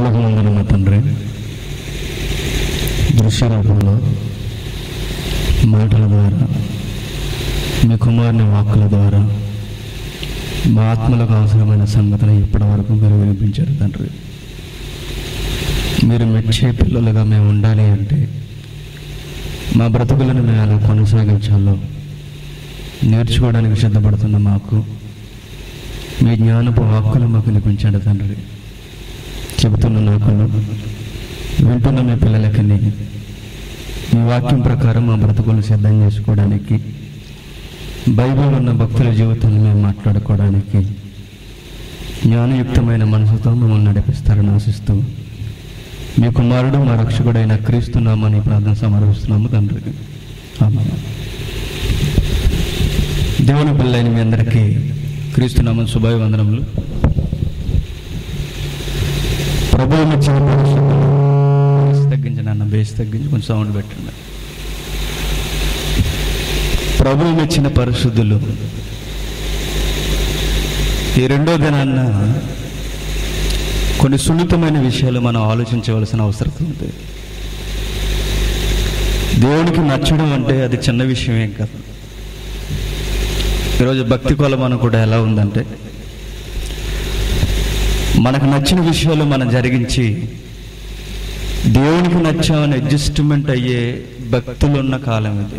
పరలోకమందున మా తండ్రి దృశ్య రూపంలో మాటల ద్వారా మీ కుమారుని వాక్కుల ద్వారా మా ఆత్మలకు అవసరమైన సంగతులు ఇప్పటి వరకు మీరు వినిపించారు తండ్రి మీరు మెచ్చే పిల్లలుగా మేము ఉండాలి అంటే మా బ్రతుకులను మేము ఎలా కొనసాగించాలో నేర్చుకోవడానికి సిద్ధపడుతున్న మాకు మీ జ్ఞానపు వాక్కులు మాకు వినిపించండి తండ్రి చెబుతున్న నాకును వింటున్న మీ పిల్లలకి మీ వాక్యం ప్రకారం మా బ్రతుకులు సిద్ధం చేసుకోవడానికి బైబిల్ ఉన్న భక్తుల జీవితాన్ని మేము మాట్లాడుకోవడానికి జ్ఞానయుక్తమైన మనసుతో మమ్మల్ని నడిపిస్తారని ఆశిస్తూ మీ కుమారుడు మా రక్షకుడైన క్రీస్తున్నామని ప్రార్థన సమర్పిస్తున్నాము తండ్రి ఆమేన్. దేవుని పిల్లైన మీ అందరికీ క్రీస్తునామని శుభాభివందనములు ప్రభువు మెచ్చిన పరిశుద్ధులు. బేస్ తగ్గించండి అన్న బేస్ తగ్గించి కొంచెం సౌండ్ పెట్టండి ప్రభువు మెచ్చిన పరిశుద్ధులు ఈ రెండో దినాన్న కొన్ని సున్నితమైన విషయాలు మనం ఆలోచించవలసిన అవసరం ఉంది దేవునికి నచ్చడం అంటే అది చిన్న విషయం ఏం కాదు ఈరోజు భక్తి కొలమానం కూడా ఎలా ఉందంటే మనకు నచ్చిన విషయాలు మనం జరిగించి దేవునికి నచ్చామని అడ్జస్ట్మెంట్ అయ్యే భక్తులు ఉన్న కాలం ఇది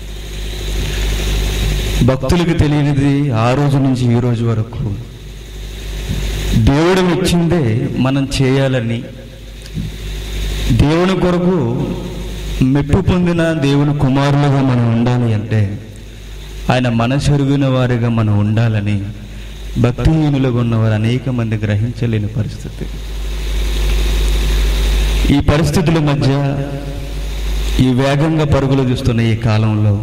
భక్తులకు తెలియనిది ఆ రోజు నుంచి ఈ రోజు వరకు దేవుడు ఇచ్చిందే మనం చేయాలని దేవుని కొరకు మెప్పు పొందిన దేవుని కుమారులుగా మనం ఉండాలి అంటే ఆయన మనసెరుగున వారిగా మనం ఉండాలని భక్తిహీనులుగా ఉన్నవారు అనేక మంది గ్రహించలేని పరిస్థితి ఈ పరిస్థితుల మధ్య ఈ వేగంగా పరుగులు తీస్తున్న ఈ కాలంలో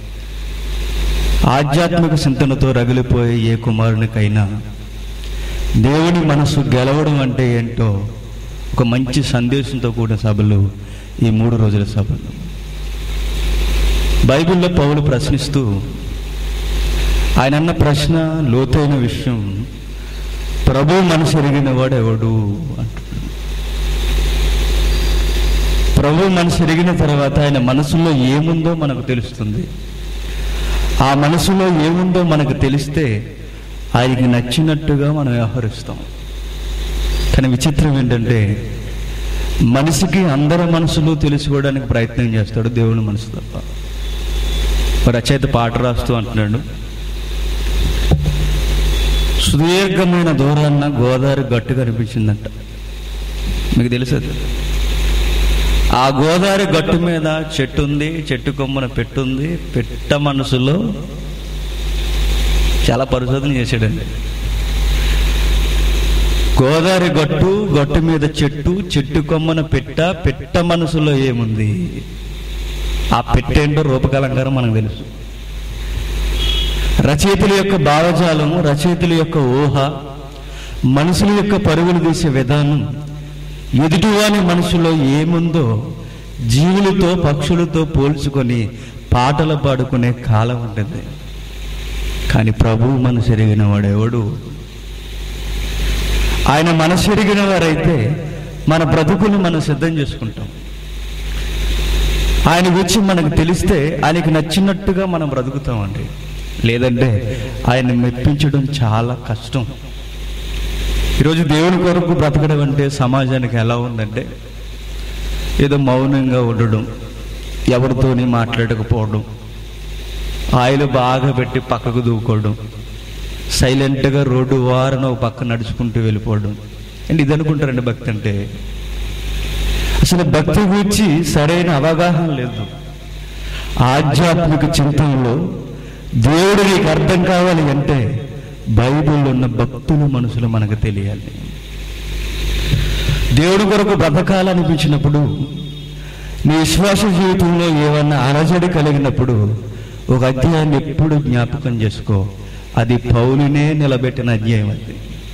ఆధ్యాత్మిక చింతనతో రగిలిపోయే ఏ కుమారునికైనా దేవుని మనసు గెలవడం అంటే ఏంటో ఒక మంచి సందేశంతో కూడిన సభలు ఈ మూడు రోజుల సభలు బైబిల్లో పౌలు ప్రశ్నిస్తూ ఆయన అన్న ప్రశ్న లోతైన విషయం ప్రభు మనసు ఎరిగిన వాడు ఎవడు అంటున్నాడు ప్రభు మనసు ఎరిగిన తర్వాత ఆయన మనసులో ఏముందో మనకు తెలుస్తుంది ఆ మనసులో ఏముందో మనకు తెలిస్తే ఆయనకి నచ్చినట్టుగా మనం వ్యవహరిస్తాం కానీ విచిత్రం ఏంటంటే మనిషికి అందరి మనసులు తెలుసుకోవడానికి ప్రయత్నం చేస్తాడు దేవుని మనసు తప్ప ఒక రచయిత పాట రాస్తూ అంటున్నాడు సుదీర్ఘమైన దూరాన్న గోదావరి గట్టు కనిపించిందంట మీకు తెలుసు అది ఆ గోదావరి గట్టు మీద చెట్టు ఉంది చెట్టు కొమ్మన పెట్టుంది పెట్ట మనసులో చాలా పరిశోధన చేశాడండి గోదావరి గట్టు గట్టు మీద చెట్టు చెట్టు కొమ్మన పెట్ట పెట్ట మనసులో ఏముంది ఆ పెట్టేంటో రూపకలంకారం మనకు తెలుసు రచయితల యొక్క భావజాలము రచయితల యొక్క ఊహ మనుషుల యొక్క పరుగులు తీసే విధానం ఎదుటివాని మనసులో ఏముందో జీవులతో పక్షులతో పోల్చుకొని పాటలు పాడుకునే కాలం ఉంటుంది కానీ ప్రభువు మనసు ఎరిగిన వాడెవడు ఆయన మనసు ఎరిగిన వారైతే మన బ్రతుకులు మనం సిద్ధం చేసుకుంటాం ఆయన గురించి మనకు తెలిస్తే ఆయనకి నచ్చినట్టుగా మనం బ్రతుకుతామండి లేదంటే ఆయన మెప్పించడం చాలా కష్టం ఈరోజు దేవుని కొరకు బ్రతకడం అంటే సమాజానికి ఎలా ఉందంటే ఏదో మౌనంగా ఉండడం ఎవరితోని మాట్లాడకపోవడం ఆయిల్ బాగా పెట్టి పక్కకు దూకోవడం సైలెంట్గా రోడ్డు వారన ఒక పక్క నడుచుకుంటూ వెళ్ళిపోవడం అండ్ ఇది అనుకుంటారండి భక్తి అంటే అసలు భక్తి గురించి సరైన అవగాహన లేదు ఆధ్యాత్మిక చింతనలో దేవుడు నీకు అర్థం కావాలి అంటే బైబిల్లో ఉన్న భక్తుల మనసులు మనకు తెలియాలి దేవుడి కొరకు బ్రతకాలనిపించినప్పుడు నీ విశ్వాస జీవితంలో ఏమన్నా అలజడి కలిగినప్పుడు ఒక అధ్యాయాన్ని ఎప్పుడు జ్ఞాపకం చేసుకో అది పౌలునే నిలబెట్టిన అధ్యాయం అది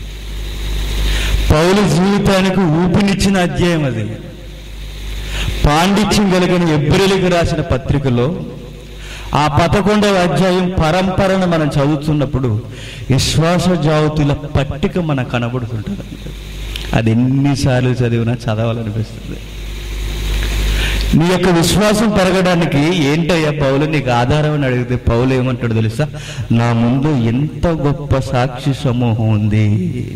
పౌలు జీవితానికి ఊపినిచ్చిన అధ్యాయం అది పాండిత్యం కలిగిన ఎబ్రిలికి రాసిన పత్రికలో ఆ పదకొండవ అధ్యాయం పరంపరను మనం చదువుతున్నప్పుడు విశ్వాస జాతుల పట్టిక మనకు కనబడుతుంటుంది అది ఎన్నిసార్లు చదివినా చదవాలనిపిస్తుంది నీ యొక్క విశ్వాసం పెరగడానికి ఏంటయ్యా పౌలు నీకు ఆధారం అని అడిగితే పౌలు ఏమంటాడు తెలుసా నా ముందు ఎంత గొప్ప సాక్షి సమూహం ఉంది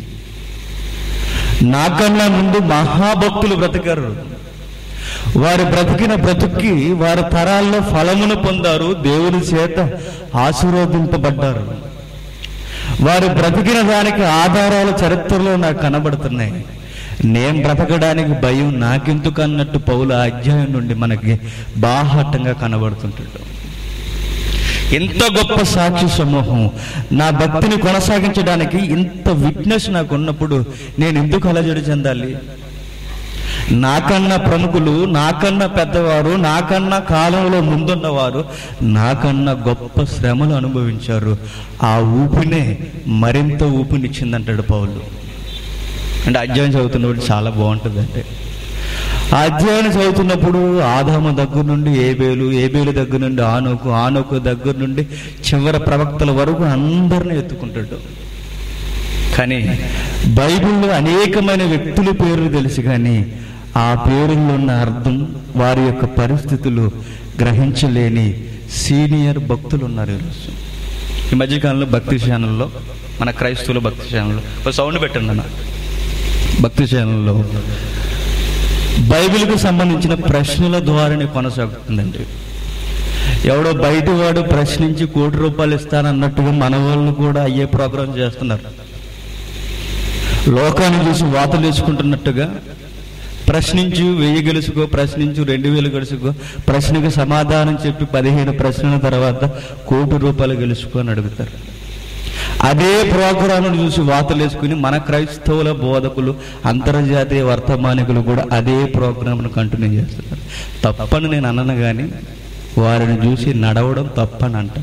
నాకన్నా ముందు మహాభక్తులు బ్రతికారు వారు బ్రతికిన బ్రతుక్కి వారి తరాల్లో ఫలమును పొందారు దేవుని చేత ఆశీర్వదింపబడ్డారు వారు బ్రతికిన దానికి ఆధారాలు చరిత్రలో నాకు కనబడుతున్నాయి నేను బ్రతకడానికి భయం నాకెందుకు అన్నట్టు పౌల అధ్యాయం నుండి మనకి బాహాటంగా కనబడుతుంటాడు ఎంత గొప్ప సాక్షి సమూహం నా భక్తిని కొనసాగించడానికి ఇంత విట్నెస్ నాకు ఉన్నప్పుడు నేను ఎందుకు అలజడి చెందాలి నాకన్నా ప్రముఖులు నాకన్నా పెద్దవారు నాకన్నా కాలంలో ముందున్నవారు నాకన్నా గొప్ప శ్రమలు అనుభవించారు ఆ ఊపినే మరింత ఊపినిచ్చిందంటాడు పౌలు అంటే అధ్యాయం చదువుతున్నప్పుడు చాలా బాగుంటుంది అంటే ఆ అధ్యాయం చదువుతున్నప్పుడు ఆదాము దగ్గర నుండి ఏబేలు ఏబేలు దగ్గర నుండి ఆనోకు ఆనోకు దగ్గర నుండి చివరి ప్రవక్తల వరకు అందరిని ఎత్తుకుంటాడు కానీ బైబిల్లో అనేకమైన వ్యక్తుల పేర్లు తెలుసు కానీ ఆ పేరుల్లో ఉన్న అర్థం వారి యొక్క పరిస్థితులు గ్రహించలేని సీనియర్ భక్తులు ఉన్నారు ఈరోజు ఈ మధ్యకాలంలో భక్తి ఛానల్లో మన క్రైస్తవుల భక్తి ఛానల్లో ఒక సౌండ్ పెట్టండి అన్న భక్తి ఛానల్లో బైబిల్కు సంబంధించిన ప్రశ్నల ద్వారానే కొనసాగుతుందండి ఎవడో బయట వాడు ప్రశ్నించి కోటి రూపాయలు ఇస్తానన్నట్టుగా మన వాళ్ళు కూడా అయ్యే ప్రోగ్రాం చేస్తున్నారు లోకాన్ని చూసి వాతలు వేసుకుంటున్నట్టుగా ప్రశ్నించు వెయ్యి గెలుసుకో ప్రశ్నించు రెండు వేలు గెలుసుకో ప్రశ్నకు సమాధానం చెప్పి పదిహేను ప్రశ్నల తర్వాత కోటి రూపాయలు గెలుచుకో అని అడుగుతారు అదే ప్రోగ్రాంను చూసి వాతలు వేసుకుని మన క్రైస్తవుల బోధకులు అంతర్జాతీయ వర్తమానికులు కూడా అదే ప్రోగ్రాంను కంటిన్యూ చేస్తున్నారు తప్పని నేను అన్నను కానీ వారిని చూసి నడవడం తప్పని అంటాను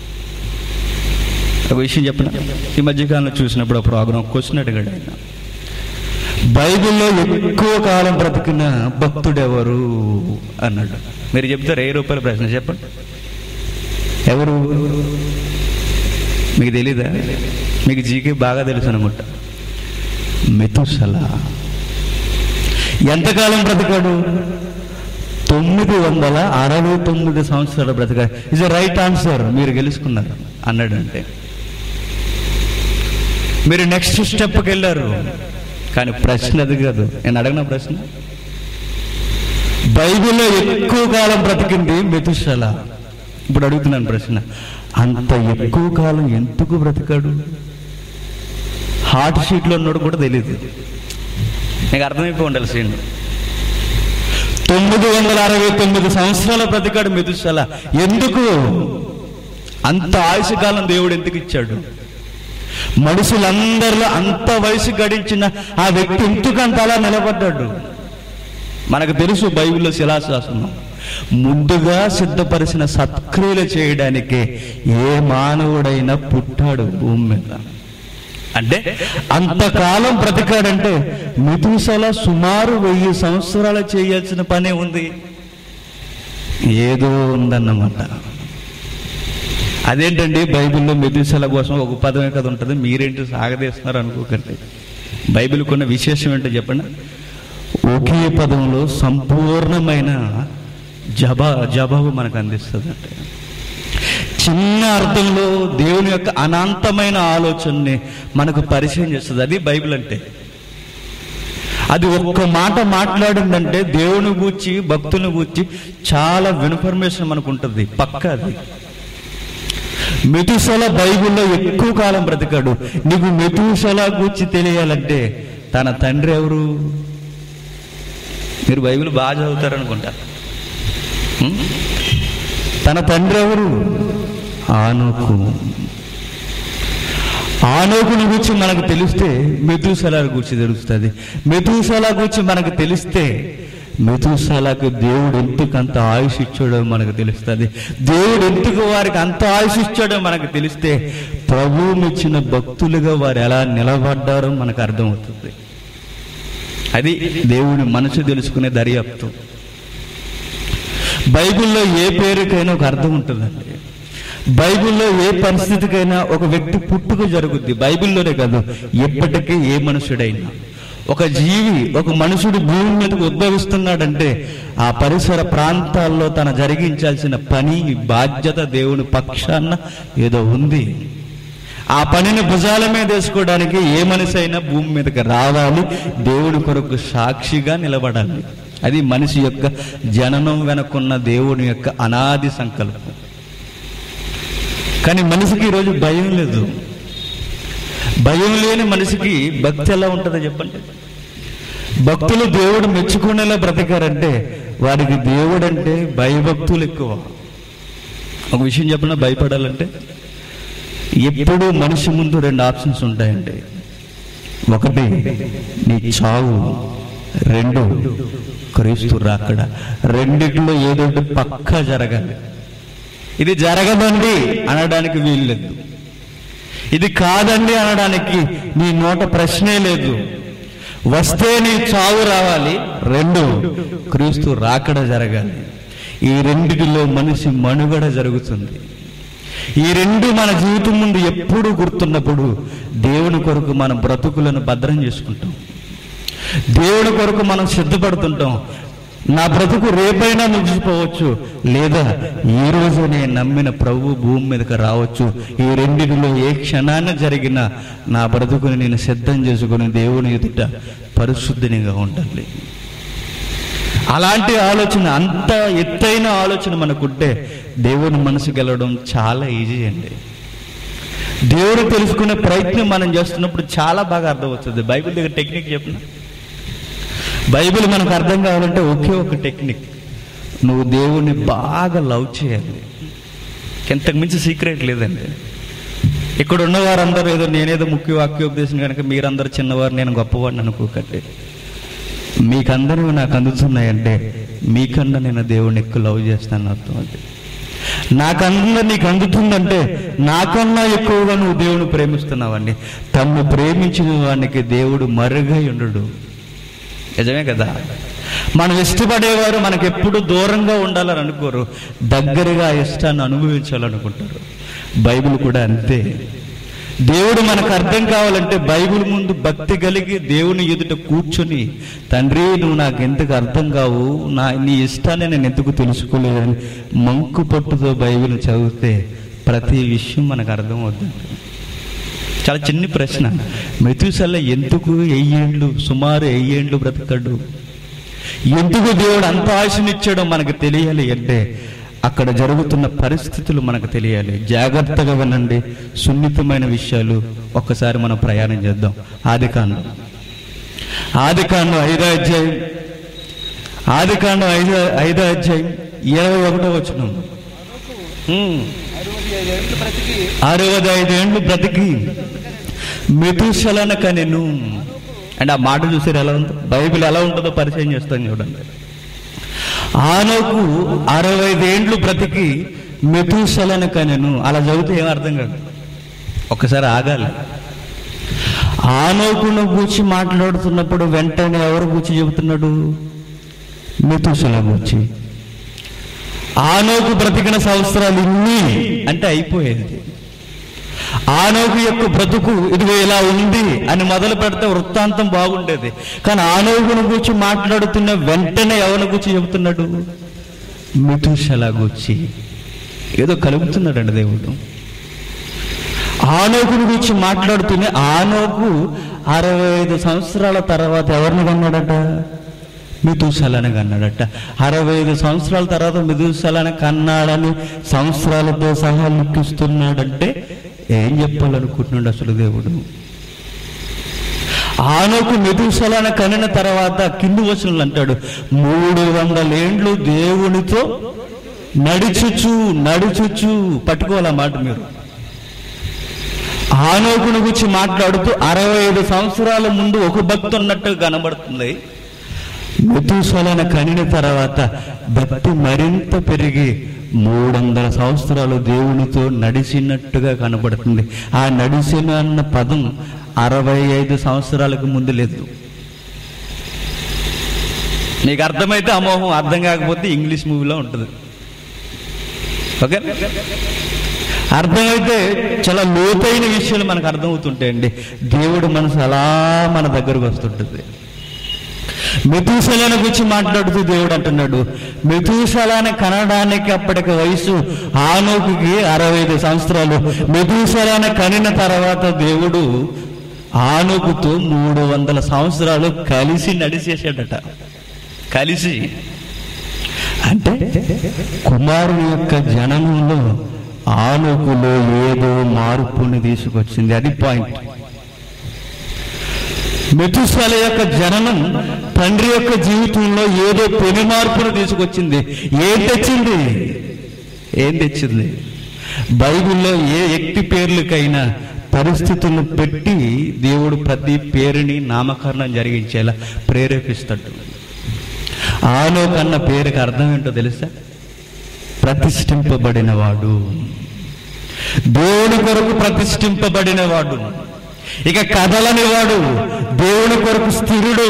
ఒక విషయం చెప్పిన ఈ మధ్యకాలంలో చూసినప్పుడు ఆ ప్రోగ్రాం క్వశ్చన్ అడిగాడు ఆయన బైబిల్లో ఎక్కువ కాలం బ్రతికిన భక్తుడెవరు అన్నాడు మీరు చెప్తారు ఏ రూపాయల ప్రశ్న చెప్పండి ఎవరు మీకు తెలీదా మీకు జీకే బాగా తెలుసు అనుకుంటా మెతుసల ఎంతకాలం బ్రతికాడు తొమ్మిది వందల అరవై తొమ్మిది సంవత్సరాలు బ్రతికాడు ఇస్ రైట్ ఆన్సర్ మీరు గెలుచుకున్నారు అన్నాడు అంటే మీరు నెక్స్ట్ స్టెప్కి వెళ్ళారు కానీ ప్రశ్న అది కాదు నేను అడిగిన ప్రశ్న బైబిల్లో ఎక్కువ కాలం బ్రతికింది మెతుశల ఇప్పుడు అడుగుతున్నాను ప్రశ్న అంత ఎక్కువ కాలం ఎందుకు బ్రతికాడు హార్ట్ షీట్లో ఉన్నాడు కూడా తెలియదు నీకు అర్థమైపోయి ఉండాలి సీన్ తొమ్మిది వందల అరవై తొమ్మిది సంవత్సరాల బ్రతికాడు మెతుశల ఎందుకు అంత ఆయుష కాలం దేవుడు ఎందుకు ఇచ్చాడు మనుషులందరిలో అంత వయసు గడించిన ఆ వ్యక్తి ఎందుకంత అలా నిలబడ్డాడు మనకు తెలుసు బైబిల్లో శిలాశాసనం ముందుగా సిద్ధపరిచిన సత్క్రియలు చేయడానికే ఏ మానవుడైనా పుట్టాడు భూమి మీద అంటే అంతకాలం బ్రతికాడంటే మితుసల సుమారు వెయ్యి సంవత్సరాలు చేయాల్సిన పనే ఉంది ఏదో ఉందన్నమాట అదేంటండి బైబిల్లో మెదుసల కోసం ఒక పదమే కదా ఉంటుంది మీరేంటి సాగదీస్తున్నారు అనుకోకండి బైబిల్ కొన్న విశేషం ఏంటో చెప్పండి ఒకే పదంలో సంపూర్ణమైన జబా జవాబు మనకు అందిస్తుంది అంటే చిన్న అర్థంలో దేవుని యొక్క అనంతమైన ఆలోచనని మనకు పరిచయం చేస్తుంది అది బైబిల్ అంటే అది ఒక్క మాట మాట్లాడిందంటే దేవుని గూర్చి భక్తుని గూర్చి చాలా ఇన్ఫర్మేషన్ మనకు ఉంటుంది పక్క అది మెతుసల బైబిల్లో ఎక్కువ కాలం బ్రతికాడు నీకు మెతుసల గురించి తెలియాలంటే తన తండ్రి ఎవరు మీరు బైబిల్ బాగా చదువుతారనుకుంటా ఉం? తన తండ్రి ఎవరు ఆనోకు ఆనోకుని గురించి మనకు తెలిస్తే మెతుసల గురించి తెలుస్తుంది మెతుసల గురించి మనకు తెలిస్తే మెతుసలకు దేవుడు ఎందుకు అంత ఆయుష్ ఇచ్చాడో మనకు తెలుస్తుంది దేవుడు ఎందుకు వారికి అంత ఆయుష్ ఇచ్చాడో మనకు తెలిస్తే ప్రభువునిచ్చిన భక్తులుగా వారు ఎలా నిలబడ్డారో మనకు అర్థమవుతుంది అది దేవుని మనసు తెలుసుకునే దర్యాప్తు బైబిల్లో ఏ పేరుకైనా ఒక అర్థం ఉంటుందండి బైబిల్లో ఏ పరిస్థితికైనా ఒక వ్యక్తి పుట్టుక జరుగుద్ది బైబిల్లోనే కాదు ఎప్పటికీ ఏ మనుషుడైనా ఒక జీవి ఒక మనుషుడు భూమి మీదకు ఉద్భవిస్తున్నాడంటే ఆ పరిసర ప్రాంతాల్లో తన జరిగించాల్సిన పని బాధ్యత దేవుని పక్షాన ఏదో ఉంది ఆ పనిని భుజాల మీద వేసుకోవడానికి ఏ మనిషి అయినా భూమి మీదకి రావాలి దేవుడి కొరకు సాక్షిగా నిలబడాలి అది మనిషి యొక్క జననం వెనకున్న దేవుని యొక్క అనాది సంకల్పం కానీ మనిషికి ఈరోజు భయం లేదు భయం లేని మనిషికి భక్తి ఎలా ఉంటుందో చెప్పండి భక్తులు దేవుడు మెచ్చుకునేలా బ్రతికారంటే వారికి దేవుడు అంటే భయభక్తులు ఎక్కువ ఒక విషయం చెప్పిన భయపడాలంటే ఎప్పుడూ మనిషి ముందు రెండు ఆప్షన్స్ ఉంటాయండి ఒకటి నీ చావు రెండు క్రీస్తు రాకడ రెండిట్లో ఏదో ఒకటి పక్కా జరగాలి ఇది జరగదండి అనడానికి వీలు లేదు ఇది కాదండి అనడానికి నీ నోట ప్రశ్నే లేదు వస్తే నీ చావు రావాలి రెండు క్రీస్తు రాకడ జరగాలి ఈ రెండిటిలో మనిషి మనుగడ జరుగుతుంది ఈ రెండు మన జీవితం ముందు ఎప్పుడు గుర్తున్నప్పుడు దేవుని కొరకు మన బ్రతుకులను భద్రం చేసుకుంటాం దేవుని కొరకు మనం సిద్ధపడుతుంటాం నా బ్రతుకు రేపైనా ముగిసిపోవచ్చు లేదా ఈ రోజు నేను నమ్మిన ప్రభు భూమి మీదకి రావచ్చు ఈ రెండిటిలో ఏ క్షణాన జరిగినా నా బ్రతుకుని నేను సిద్ధం చేసుకుని దేవుని ఎదుట పరిశుద్ధినిగా ఉండాలి అలాంటి ఆలోచన అంత ఎత్తైన ఆలోచన మనకుంటే దేవుని మనసు గెలవడం చాలా ఈజీ అండి దేవుడు తెలుసుకునే ప్రయత్నం మనం చేస్తున్నప్పుడు చాలా బాగా అర్థమవుతుంది బైబిల్ దగ్గర టెక్నిక్ చెప్పిన బైబిల్ మనకు అర్థం కావాలంటే ఒకే ఒక టెక్నిక్ నువ్వు దేవుణ్ణి బాగా లవ్ చేయాలి ఎంతకు మించి సీక్రెట్ లేదండి ఇక్కడ ఉన్న వారందరూ ఏదో నేనేదో ముఖ్య వాక్యోపదేశం కనుక మీరందరూ చిన్నవారు నేను గొప్పవాడిని అనుకోకండి మీకందరూ నాకు అందుతున్నాయంటే మీకన్నా నేను దేవుణ్ణి ఎక్కువ లవ్ చేస్తాను అర్థం అది నాకన్నా నీకు అందుతుందంటే నాకన్నా ఎక్కువగా నువ్వు దేవుని ప్రేమిస్తున్నావండి తమ్ము ప్రేమించిన వానికి దేవుడు మరుగై ఉండడు నిజమే కదా మనం ఇష్టపడేవారు మనకు ఎప్పుడు దూరంగా ఉండాలని అనుకోరు దగ్గరగా ఆ ఇష్టాన్ని అనుభవించాలనుకుంటారు బైబిల్ కూడా అంతే దేవుడు మనకు అర్థం కావాలంటే బైబిల్ ముందు భక్తి కలిగి దేవుని ఎదుట కూర్చొని తండ్రి నువ్వు నాకు ఎందుకు అర్థం కావు నా నీ ఇష్టాన్ని నేను ఎందుకు తెలుసుకోలేదని మంకు పట్టుతో బైబిల్ చదివితే ప్రతి విషయం మనకు అర్థం అవుతుంది చాలా చిన్న ప్రశ్న మెతుసల్ల ఎందుకు వెయ్యేండ్లు సుమారు వెయ్యేండ్లు బ్రతకడు ఎందుకు దేవుడు అంత ఆశనిచ్చాడో మనకు తెలియాలి అంటే అక్కడ జరుగుతున్న పరిస్థితులు మనకు తెలియాలి జాగ్రత్తగా వినండి సున్నితమైన విషయాలు ఒక్కసారి మనం ప్రయాణం చేద్దాం ఆది కాండం ఆది కాండం ఐదో అధ్యాయం ఆది కాండం ఐదో ఐదో అధ్యాయం ఇరవై ఒకటో వచ్చిన అరవై ఐదేండ్లు బ్రతికి మెతుశలన కనెను అంటే ఆ మాట చూసారు ఎలా ఉందో బైబిల్ ఎలా ఉంటుందో పరిచయం చేస్తాను చూడండి ఆనోకు అరవై ఐదేండ్లు బ్రతికి మెతుశలన కనెను అలా చదివితే ఏం అర్థం కాదు ఒక్కసారి ఆగాలి ఆనోకును కూర్చి మాట్లాడుతున్నప్పుడు వెంటనే ఎవరు కూర్చి చెబుతున్నాడు మెతుశల కూర్చి ఆనోకు బ్రతికిన సంవత్సరాలు ఇన్ని అంటే అయిపోయేది ఆనోకు యొక్క బ్రతుకు ఇదిగో ఇలా ఉంది అని మొదలు పెడితే వృత్తాంతం బాగుండేది కానీ ఆనోకును గురించి మాట్లాడుతున్న వెంటనే ఎవరిని గురించి చెబుతున్నాడు మితుషల గురించి ఏదో కలుపుతున్నాడండి దేవుడు ఆనోకుని గురించి మాట్లాడుతూనే ఆనోకు అరవై ఐదు సంవత్సరాల తర్వాత ఎవరిని కన్నాడట మిదుసలని కన్నాడట అరవై ఐదు సంవత్సరాల తర్వాత మిదుసలని కన్నాడని సంవత్సరాలతో సహా లిఖిస్తున్నాడంటే ఏం చెప్పాలనుకుంటున్నాడు అసలు దేవుడు ఆనోకు మెదుసలను కనిన తర్వాత కింది వచనాలు అంటాడు మూడు వందల ఏండ్లు దేవునితో నడుచుచు నడుచుచు పట్టుకోవాలి మాట మీరు ఆనోకుని గురించి మాట్లాడుతూ అరవై ఐదు సంవత్సరాల ముందు ఒక భక్తి ఉన్నట్టు కనబడుతుంది మెతుసలన కనిన తర్వాత భక్తి మరింత పెరిగి మూడు వందల సంవత్సరాలు దేవునితో నడిచినట్టుగా కనబడుతుంది ఆ నడిచిన అన్న పదం అరవై ఐదు సంవత్సరాలకు ముందు లేదు నీకు అర్థమైతే అమోహం అర్థం కాకపోతే ఇంగ్లీష్ మూవీలో ఉంటుంది ఓకే అర్థమైతే చాలా లోతైన విషయాలు మనకు అర్థమవుతుంటాయండి దేవుడు మనసు అలా మన దగ్గరకు వస్తుంటుంది మెతూసలాని గురించి మాట్లాడుతూ దేవుడు అంటున్నాడు మెతూసలాని కనడానికి అప్పటికి వయసు ఆనోకుకి అరవై ఐదు సంవత్సరాలు మెతూసలాని కనిన తర్వాత దేవుడు ఆనోకుతో మూడు వందల సంవత్సరాలు కలిసి నడిచేసాడట కలిసి అంటే కుమారుని యొక్క జననంలో ఆలోకులో ఏదో మార్పుని తీసుకొచ్చింది అది పాయింట్ మెతుసాల యొక్క జననం తండ్రి యొక్క జీవితంలో ఏదో పెను మార్పును తీసుకొచ్చింది ఏం తెచ్చింది ఏం తెచ్చింది బైబిల్లో ఏ వ్యక్తి పేర్లకైనా పరిస్థితులను పెట్టి దేవుడు ప్రతి పేరుని నామకరణం జరిగించేలా ప్రేరేపిస్తాడు ఆలో కన్న పేరుకి అర్థం ఏంటో తెలుసా ప్రతిష్ఠింపబడినవాడు దేవుని కొరకు ప్రతిష్ఠింపబడినవాడు ఇక కదలనివాడు దేవుని కొరకు స్థిరుడు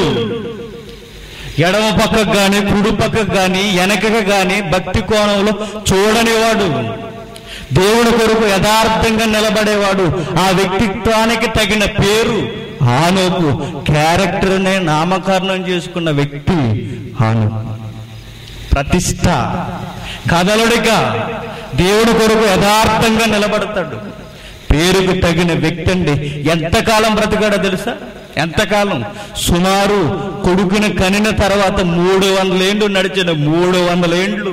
ఎడమ పక్కకు గాని కుడి పక్కకు గాని వెనకకు గాని భక్తి కోణంలో చూడనివాడు దేవుని కొరకు యథార్థంగా నిలబడేవాడు ఆ వ్యక్తిత్వానికి తగిన పేరు ఆనోకు క్యారెక్టర్నే నామకరణం చేసుకున్న వ్యక్తి ఆనోకు ప్రతిష్ట కదలుడిగా దేవుడి కొరకు యథార్థంగా నిలబడతాడు పేరుకు తగిన వ్యక్తి అండి ఎంతకాలం బ్రతికాడో తెలుసా ఎంతకాలం సుమారు కొడుకుని కనిన తర్వాత మూడు వందల ఏండ్లు నడిచిన మూడు వందల ఏండ్లు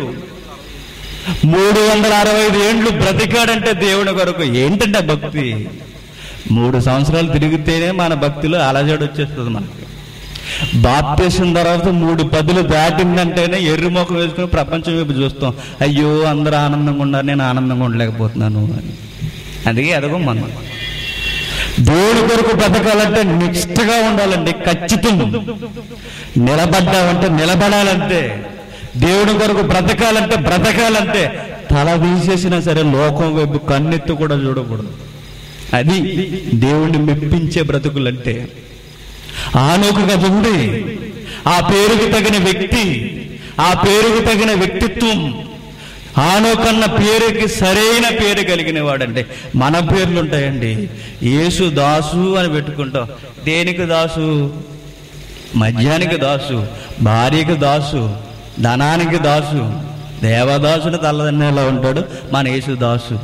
మూడు వందల అరవై ఐదు ఏండ్లు బ్రతికాడంటే దేవుని కొరకు ఏంటంటే భక్తి మూడు సంవత్సరాలు తిరిగితేనే మన భక్తిలో అలజడి వచ్చేస్తుంది మనకి బాప్తేసిన తర్వాత మూడు పదులు దాటిందంటేనే ఎర్రి ముఖం వేసుకుని ప్రపంచం వైపు చూస్తాం అయ్యో అందరూ ఆనందంగా ఉన్నారు నేను ఆనందంగా ఉండలేకపోతున్నాను అని అందుకే అదగో మనం దేవుడి కొరకు బ్రతకాలంటే నిష్ఠగా ఉండాలండి ఖచ్చితం నిలబడ్డావంటే నిలబడాలంటే దేవుడి కొరకు బ్రతకాలంటే బ్రతకాలంటే తల తీసేసినా సరే లోకం వైపు కన్నెత్తు కూడా చూడకూడదు అది దేవుణ్ణి మెప్పించే బ్రతుకులంటే ఆనోకు కదా ఉంది ఆ పేరుకి తగిన వ్యక్తి ఆ పేరుకి తగిన వ్యక్తిత్వం ఆనోకన్న పేరుకి సరైన పేరు కలిగిన వాడండి మన పేర్లు ఉంటాయండి యేసు దాసు అని పెట్టుకుంటాం దేనికి దాసు మద్యానికి దాసు భార్యకి దాసు ధనానికి దాసు దేవదాసుని తల్లదన్నేలా ఉంటాడు మన యేసు దాసు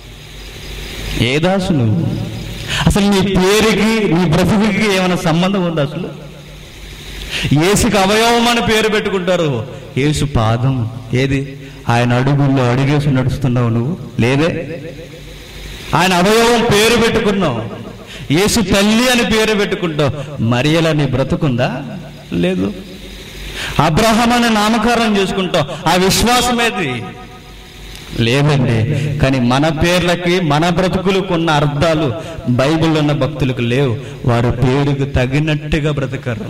ఏ దాసు నువ్వు అసలు నీ పేరుకి నీ బ్రతుకుకి ఏమైనా సంబంధం ఉందా అసలు ఏసుకి అవయవం అని పేరు పెట్టుకుంటారు ఏసు పాదం ఏది ఆయన అడుగుల్లో అడిగేసి నడుస్తున్నావు నువ్వు లేదే ఆయన అవయవం పేరు పెట్టుకున్నావు యేసు తల్లి అని పేరు పెట్టుకుంటావు మరియలా నీ బ్రతుకుందా లేదు అబ్రహం అనే నామకరణం చేసుకుంటావు ఆ విశ్వాసం ఏది లేదండి కానీ మన పేర్లకి మన బ్రతుకులకు ఉన్న అర్థాలు బైబిల్లో ఉన్న భక్తులకు లేవు వారి పేరుకు తగినట్టుగా బ్రతకరు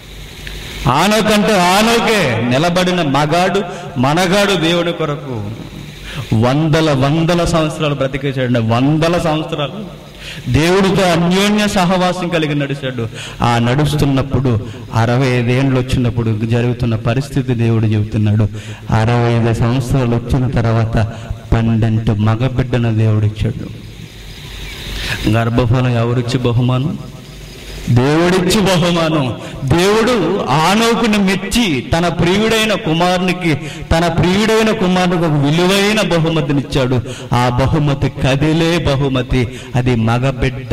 ఆనోకంటే ఆనోకే నిలబడిన మగాడు మనగాడు దేవుని కొరకు వందల వందల సంవత్సరాలు బ్రతికేశాడు వందల సంవత్సరాలు దేవుడితో అన్యోన్య సహవాసం కలిగి నడిచాడు ఆ నడుస్తున్నప్పుడు అరవై ఐదేళ్ళు వచ్చినప్పుడు జరుగుతున్న పరిస్థితి దేవుడు చెబుతున్నాడు అరవై ఐదు సంవత్సరాలు వచ్చిన తర్వాత పన్నెండు మగబిడ్డను దేవుడు ఇచ్చాడు గర్భఫలం ఎవరిచ్చి బహుమానం దేవుడిచ్చి బహుమానం దేవుడు ఆనోకుని మెచ్చి తన ప్రియుడైన కుమారునికి తన ప్రియుడైన కుమారునికి ఒక విలువైన బహుమతినిచ్చాడు ఆ బహుమతి కదిలే బహుమతి అది మగ బిడ్డ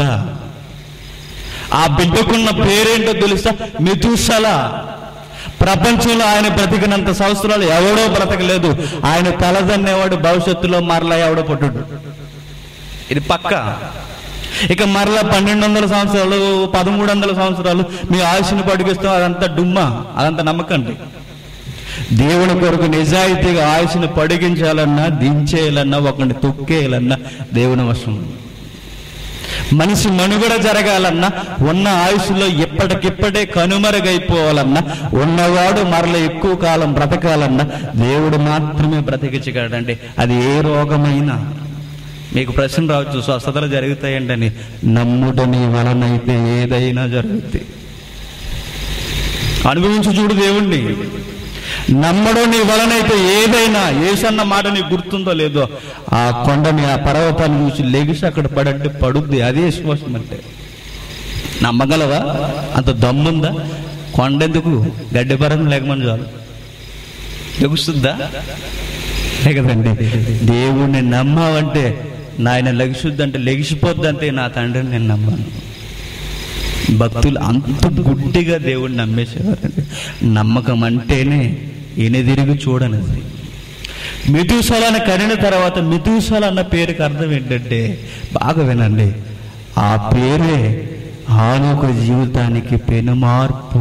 ఆ బిడ్డకున్న పేరేంటో తెలుసా మితుసల ప్రపంచంలో ఆయన బ్రతికినంత సంవత్సరాలు ఎవడో బ్రతకలేదు ఆయన తలదన్నేవాడు భవిష్యత్తులో మరలా ఎవడో పుట్టుడు ఇది పక్క ఇక మరలా పన్నెండు వందల సంవత్సరాలు పదమూడు వందల సంవత్సరాలు మీ ఆయుష్ని పడిగిస్తాం అదంతా డుమ్మా అదంతా నమ్మకండి దేవుని కొరకు నిజాయితీగా ఆయుష్ని పొడిగించాలన్నా దించేయాలన్నా ఒకరిని తొక్కేయాలన్నా దేవుని వశం మనిషి మనుగడ జరగాలన్నా ఉన్న ఆయుష్లో ఎప్పటికిప్పటే కనుమరుగైపోవాలన్నా ఉన్నవాడు మరల ఎక్కువ కాలం బ్రతకాలన్నా దేవుడు మాత్రమే బ్రతికించగలడండి అది ఏ రోగమైనా మీకు ప్రశ్న రావచ్చు స్వస్థతలు జరుగుతాయండి నమ్ముడని వలనైతే ఏదైనా జరుగుతాయి అనుభవించి చూడు దేవుణ్ణి నమ్మడం నీ వలనైతే ఏదైనా ఏసన్న మాట నీకు గుర్తుందో లేదో ఆ కొండని ఆ పర్వతాన్ని చూసి లెగిసి అక్కడ పడంటే పడుద్ది అదే విశ్వాసం అంటే నమ్మగలవా అంత దమ్ముందా కొండెందుకు గడ్డి పరం లేకమని చాలు లెగుస్తుందా లేకదండి దేవుణ్ణి నమ్మావంటే నాయన లెగిసుద్దంటే లెగిసిపోద్దంటే నా తండ్రిని నేను నమ్మాను భక్తులు అంత గుడ్డిగా దేవుడిని నమ్మేసేవారండి నమ్మకం అంటేనే ఎనదిరిగి చూడనిది మితుసల కనిన తర్వాత మితుసల అన్న పేరుకి అర్థం ఏంటంటే బాగా వినండి ఆ పేరే ఆనొక జీవితానికి పెనుమార్పు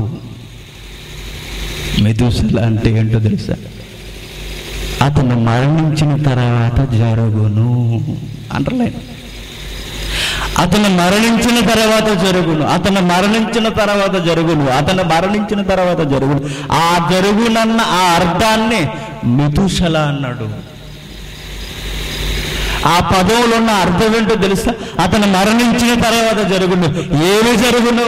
మెదుసల అంటే ఏంటో తెలుసా అతను మరణించిన తర్వాత జరుగును అంటర్లైన్ అతను మరణించిన తర్వాత జరుగును అతను మరణించిన తర్వాత జరుగును అతను మరణించిన తర్వాత జరుగును ఆ జరుగునన్న ఆ అర్థాన్ని మితుషల అన్నాడు ఆ పదవులో ఉన్న అర్థం ఏంటో తెలుసా అతను మరణించిన తర్వాత జరుగును ఏమి జరుగును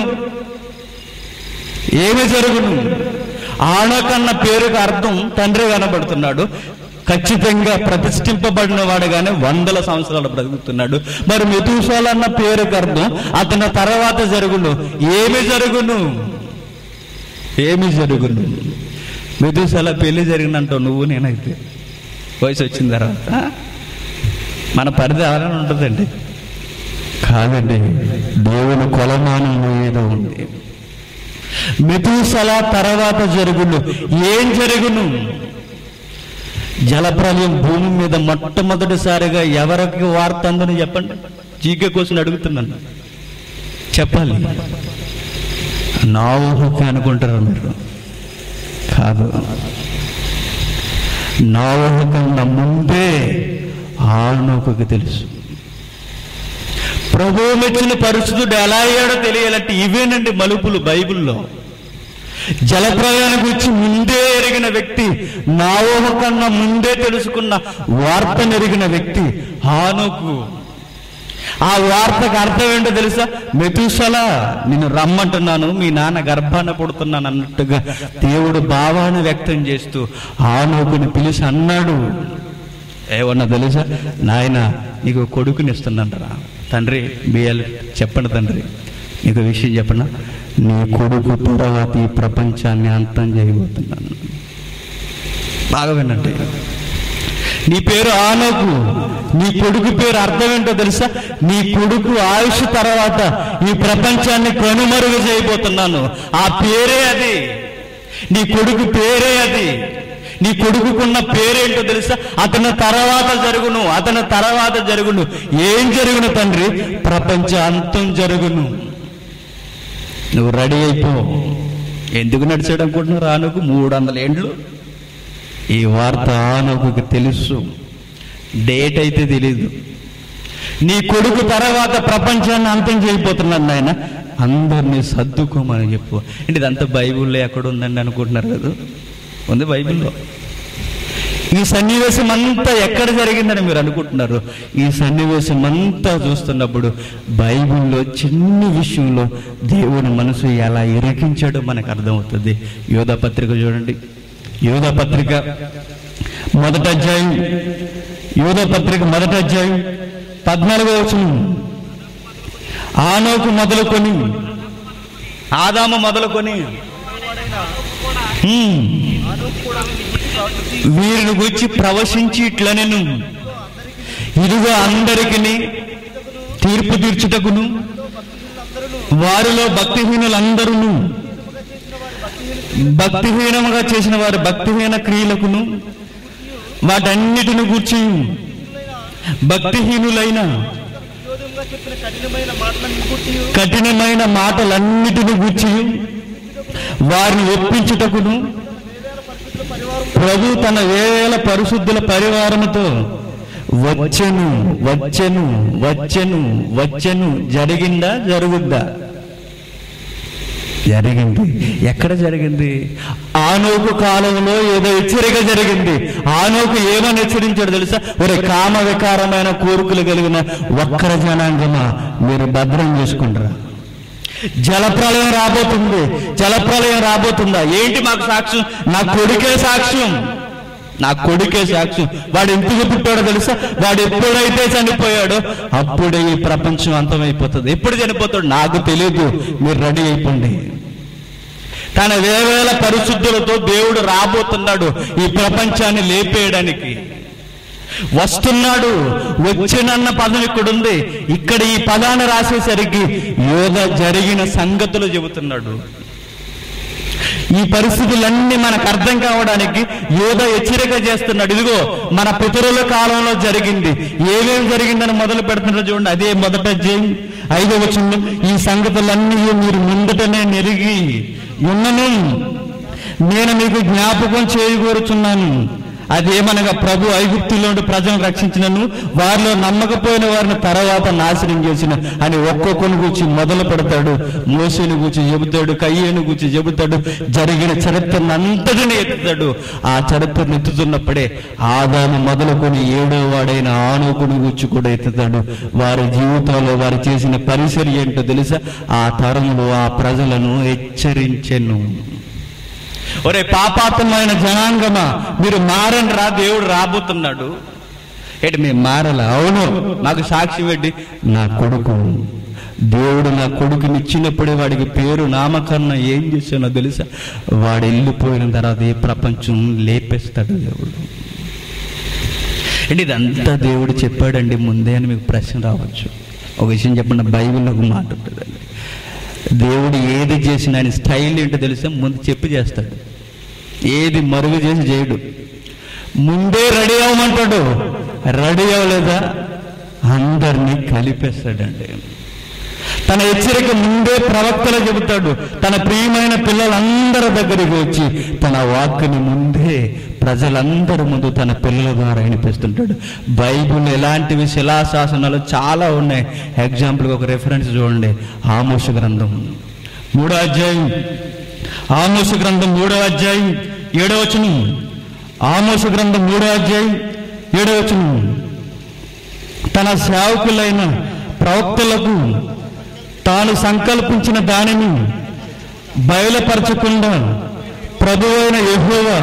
ఏమి జరుగును ఆనకన్న పేరుకు అర్థం తండ్రి కనబడుతున్నాడు ఖచ్చితంగా ప్రతిష్ఠింపబడిన వాడుగానే వందల సంవత్సరాలు బ్రతుకుతున్నాడు మరి మెతుసాల అన్న పేరుకు అర్థం అతని తర్వాత జరుగును ఏమి జరుగును ఏమి జరుగును మెతుసాల పెళ్లి జరిగినంటావు నువ్వు నేనైతే వయసు వచ్చిన తర్వాత మన పరిధి ఎవరైనా ఉంటుందండి కాదండి దేవుని కొలమానం ఏదో ఉంది మెతుసల తర్వాత జరుగును ఏం జరుగును జలప్రలయం భూమి మీద మొట్టమొదటిసారిగా ఎవరికి వార్త అందని చెప్పండి జీకే కోసం అడుగుతున్నాను చెప్పాలి నా ఊహకి అనుకుంటారు మీరు కాదు నా ఊహ కన్నా ముందే ఆనోకకి తెలుసు ప్రభు మెచ్చిన పరిస్థితుడు ఎలా అయ్యాడో తెలియాలంటే ఇవేనండి మలుపులు బైబిల్లో జలప్రయాణం గురించి ముందే ఎరిగిన వ్యక్తి నా ఊహ కన్నా ముందే తెలుసుకున్న వార్త ఎరిగిన వ్యక్తి హానుకు ఆ వార్తకు అర్థం ఏంటో తెలుసా మెతుసల నేను రమ్మంటున్నాను మీ నాన్న గర్భాన పుడుతున్నాను అన్నట్టుగా దేవుడు భావాన్ని వ్యక్తం చేస్తూ ఆనోకుని పిలిచి అన్నాడు ఏమన్నా తెలుసా నాయన నీకు కొడుకుని ఇస్తున్నానరా తండ్రి బియ్యాలు చెప్పండి తండ్రి నీకు విషయం చెప్పనా నీ కొడుకు తర్వాత ఈ ప్రపంచాన్ని అంతం చేయబోతున్నాను బాగా వినండి నీ పేరు ఆనోకు నీ కొడుకు పేరు అర్థం ఏంటో తెలుసా నీ కొడుకు ఆయుష్ తర్వాత ఈ ప్రపంచాన్ని కనుమరుగు చేయబోతున్నాను ఆ పేరే అది నీ కొడుకు పేరే అది నీ కొడుకుకున్న పేరేంటో తెలుసా అతని తర్వాత జరుగును అతని తర్వాత జరుగును ఏం జరుగును తండ్రి ప్రపంచ అంతం జరుగును నువ్వు రెడీ అయిపో ఎందుకు నడిచాడు అనుకుంటున్నావు రానుకు మూడు వందల ఏండ్లు ఈ వార్త ఆనకు తెలుసు డేట్ అయితే తెలీదు నీ కొడుకు తర్వాత ప్రపంచాన్ని అంతం చేయబోతున్నాను నాయన అందరినీ సర్దుకోమని చెప్పు అంటే ఇదంతా బైబిల్లో ఎక్కడ ఉందండి అనుకుంటున్నారు కదా ఉంది బైబిల్లో ఈ సన్నివేశం అంతా ఎక్కడ జరిగిందని మీరు అనుకుంటున్నారు ఈ సన్నివేశం అంతా చూస్తున్నప్పుడు బైబిల్లో చిన్న విషయంలో దేవుని మనసు ఎలా ఇరికించాడో మనకు అర్థమవుతుంది యోధా పత్రిక చూడండి యోధా పత్రిక మొదటి అధ్యాయం యోధా పత్రిక మొదటి అధ్యాయం పద్నాలుగో వచనం ఆనోకు మొదలుకొని ఆదాము మొదలుకొని హ్మ్. వీరిని గురించి ప్రవశించి ఇట్లా నేను ఇదిగో అందరికి తీర్పు తీర్చుటకును వారిలో భక్తిహీనులందరూ భక్తిహీనముగా చేసిన వారి భక్తిహీన క్రియలకును వాటన్నిటిని గూర్చి భక్తిహీనులైన విరోధంగా చెప్పిన కఠినమైన మాటలను గుర్తి కఠినమైన మాటలన్నిటిని గూర్చి వారిని ఒప్పించుటకును ప్రభు తన వేల పరిశుద్ధుల పరివారముతో వచ్చెను వచ్చెను వచ్చెను వచ్చెను జరిగిందా జరుగుద్దా జరిగింది ఎక్కడ జరిగింది ఆనోకు కాలంలో ఏదో హెచ్చరిక జరిగింది ఆనోకు ఏమని హెచ్చరించాడు తెలుసా ఒరే కామ వికారమైన కోరికలు కలిగిన ఒక్కర జనాంగమా మీరు భద్రం చేసుకుంటారా జలప్రలయం రాబోతుంది జలప్రలయం రాబోతుందా ఏంటి మాకు సాక్ష్యం నా కొడుకే సాక్ష్యం నా కొడుకే సాక్ష్యం వాడు ఎందుకు పుట్టాడో తెలుసా వాడు ఎప్పుడైతే చనిపోయాడో అప్పుడే ఈ ప్రపంచం అంతమైపోతుంది ఎప్పుడు చనిపోతాడు నాకు తెలియదు మీరు రెడీ అయిపోండి తన వేవేల పరిశుద్ధులతో దేవుడు రాబోతున్నాడు ఈ ప్రపంచాన్ని లేపేయడానికి వస్తున్నాడు వచ్చినన్న పదం ఇక్కడ ఉంది ఇక్కడ ఈ పదాన్ని రాసేసరికి యోగ జరిగిన సంగతులు చెబుతున్నాడు ఈ పరిస్థితులన్నీ మనకు అర్థం కావడానికి యోధ హెచ్చరిక చేస్తున్నాడు ఇదిగో మన పితరుల కాలంలో జరిగింది ఏమేమి జరిగిందని మొదలు పెడుతున్నారో చూడండి అదే మొదట జైన్ ఐదో వచ్చింది ఈ సంగతులన్నీ మీరు ముందటనే నెరిగి ఉన్నను నేను మీకు జ్ఞాపకం చేయగోరుచున్నాను అదేమనగా ప్రభు ఐగుప్తులోని ప్రజలను రక్షించినను వారిలో నమ్మకపోయిన వారిని తర్వాత నాశనం చేసిన అని ఒక్కొక్కరిని గురించి మొదలు పెడతాడు మోసేని గురించి చెబుతాడు కయ్యేని గురించి చెబుతాడు జరిగిన చరిత్రను అంతటిని ఎత్తుతాడు ఆ చరిత్రను ఎత్తుతున్నప్పుడే ఆదాము మొదలుకొని ఏడో వాడైన ఆనోకుని గురించి కూడా ఎత్తుతాడు వారి జీవితంలో వారు చేసిన పరిసరి ఏంటో తెలుసా ఆ తరంలో ఆ ప్రజలను హెచ్చరించెను ఒరే పాపాత్మైన జనాంగమా మీరు మారని రా దేవుడు రాబోతున్నాడు ఏంటి మేము మారాల అవును నాకు సాక్ష్యం ఏంటి నా కొడుకు దేవుడు నా కొడుకుని ఇచ్చినప్పుడే వాడికి పేరు నామకరణం ఏం చేశానో తెలుసా వాడు వెళ్ళిపోయిన తర్వాత ఈ ప్రపంచం లేపేస్తాడు దేవుడు అంటే ఇదంతా దేవుడు చెప్పాడండి ముందే అని మీకు ప్రశ్న రావచ్చు ఒక విషయం చెప్పండి బైబిల్లో ఒక మాట ఉంటుందండి దేవుడు ఏది చేసిన ఆయన స్టైల్ ఏంటో తెలుసా ముందు చెప్పి చేస్తాడు ఏది మరుగు చేసి చేయడు ముందే రెడీ అవ్వమంటాడు రెడీ అవ్వలేదా అందరినీ కలిపేస్తాడండి తన హెచ్చరిక ముందే ప్రవక్తలు చెబుతాడు తన ప్రియమైన పిల్లలందరి దగ్గరికి వచ్చి తన వాక్కుని ముందే ప్రజలందరి ముందు తన పిల్లల ద్వారా వినిపిస్తుంటాడు బైబిల్ ఎలాంటివి శిలాశాసనాలు చాలా ఉన్నాయి ఎగ్జాంపుల్గా ఒక రెఫరెన్స్ చూడండి ఆమోష గ్రంథం మూడో అధ్యాయం ఆమోష గ్రంథం మూడో అధ్యాయం ఏడో వచనం ఆమోష గ్రంథం మూడో అధ్యాయం ఏడో వచనం తన సేవకులైన ప్రవక్తలకు తాను సంకల్పించిన దానిని బయలుపరచకుండా ప్రభువైన యెహోవా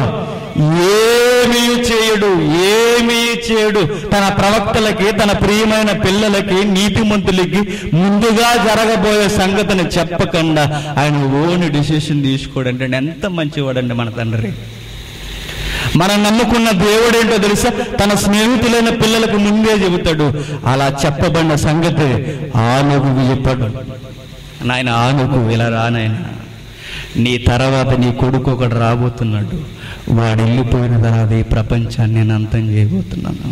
ఏమీ చేయడు ఏమీ చేయడు తన ప్రవక్తలకి తన ప్రియమైన పిల్లలకి నీతిమంతులకి ముందుగా జరగబోయే సంగతిని చెప్పకుండా ఆయన ఓన్ డిసిషన్ తీసుకోడంటే ఎంత మంచివాడండి మన తండ్రి మనం నమ్ముకున్న దేవుడేంటో తెలుసా తన స్నేహితులైన పిల్లలకు ముందే చెబుతాడు అలా చెప్పబడిన సంగతి ఆనుకు చెప్పాడు నాయన ఆనుకు ఇలా రానాయన నీ తర్వాత నీ కొడుకు ఒకడు రాబోతున్నాడు వాడు వెళ్ళిపోయిన తర్వాత ఈ ప్రపంచాన్ని నేను అంతం చేయబోతున్నాను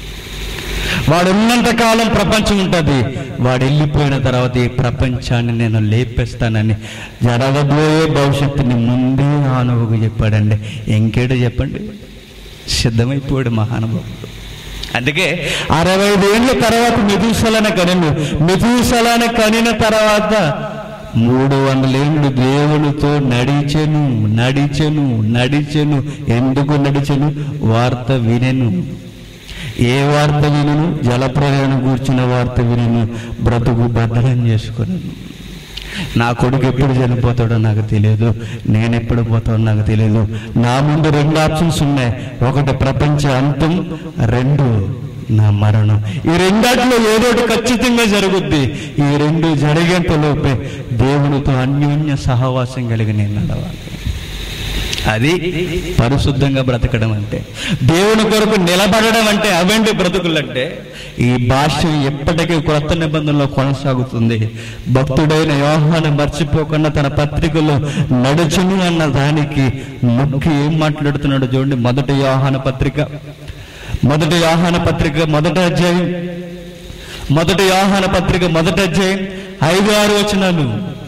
వాడు ఉన్నంత కాలం ప్రపంచం ఉంటుంది వాడు వెళ్ళిపోయిన తర్వాత ఈ ప్రపంచాన్ని నేను లేపేస్తానని జరగబోయే భవిష్యత్తుని ముందే ఆనువుకు చెప్పాడండి ఇంకేటో చెప్పండి సిద్ధమైపోయాడు మహానుభావుడు అందుకే అరవై ఐదేళ్ల తర్వాత మెదూసలన కనను మెదూసలన కనిన తర్వాత మూడు వందలేళ్ళు దేవునితో నడిచెను నడిచెను నడిచెను ఎందుకు నడిచెను వార్త వినెను ఏ వార్త వినను జలప్రయాణం కూర్చున్న వార్త వినను బ్రతుకు భద్రం చేసుకున్నాను నా కొడుకు ఎప్పుడు చనిపోతాడో నాకు తెలియదు నేను ఎప్పుడు పోతాడో నాకు తెలియదు నా ముందు రెండు ఆప్షన్స్ ఉన్నాయి ఒకటి ప్రపంచ అంతం రెండు నా మరణం ఈ రెండాట్లో ఏదో ఒకటి ఖచ్చితంగా జరుగుద్ది ఈ రెండు జరిగేంత లోపే దేవునితో అన్యోన్య సహవాసం కలిగి నేను నడవాలి అది పరిశుద్ధంగా బ్రతకడం అంటే దేవుని కొరకు నిలబడడం అంటే అవండి బ్రతుకులంటే ఈ భాష ఎప్పటికీ క్రొత్త నిబంధనలో కొనసాగుతుంది భక్తుడైన యోహాను మర్చిపోకుండా తన పత్రికలో నడుచును అన్న దానికి ముఖ్య ఏం మాట్లాడుతున్నాడు చూడండి మొదటి యోహాన పత్రిక మొదటి యోహాన పత్రిక మొదటి అధ్యాయం మొదటి యోహాన పత్రిక మొదటి అధ్యాయం ఐదు ఆరు వచనాలు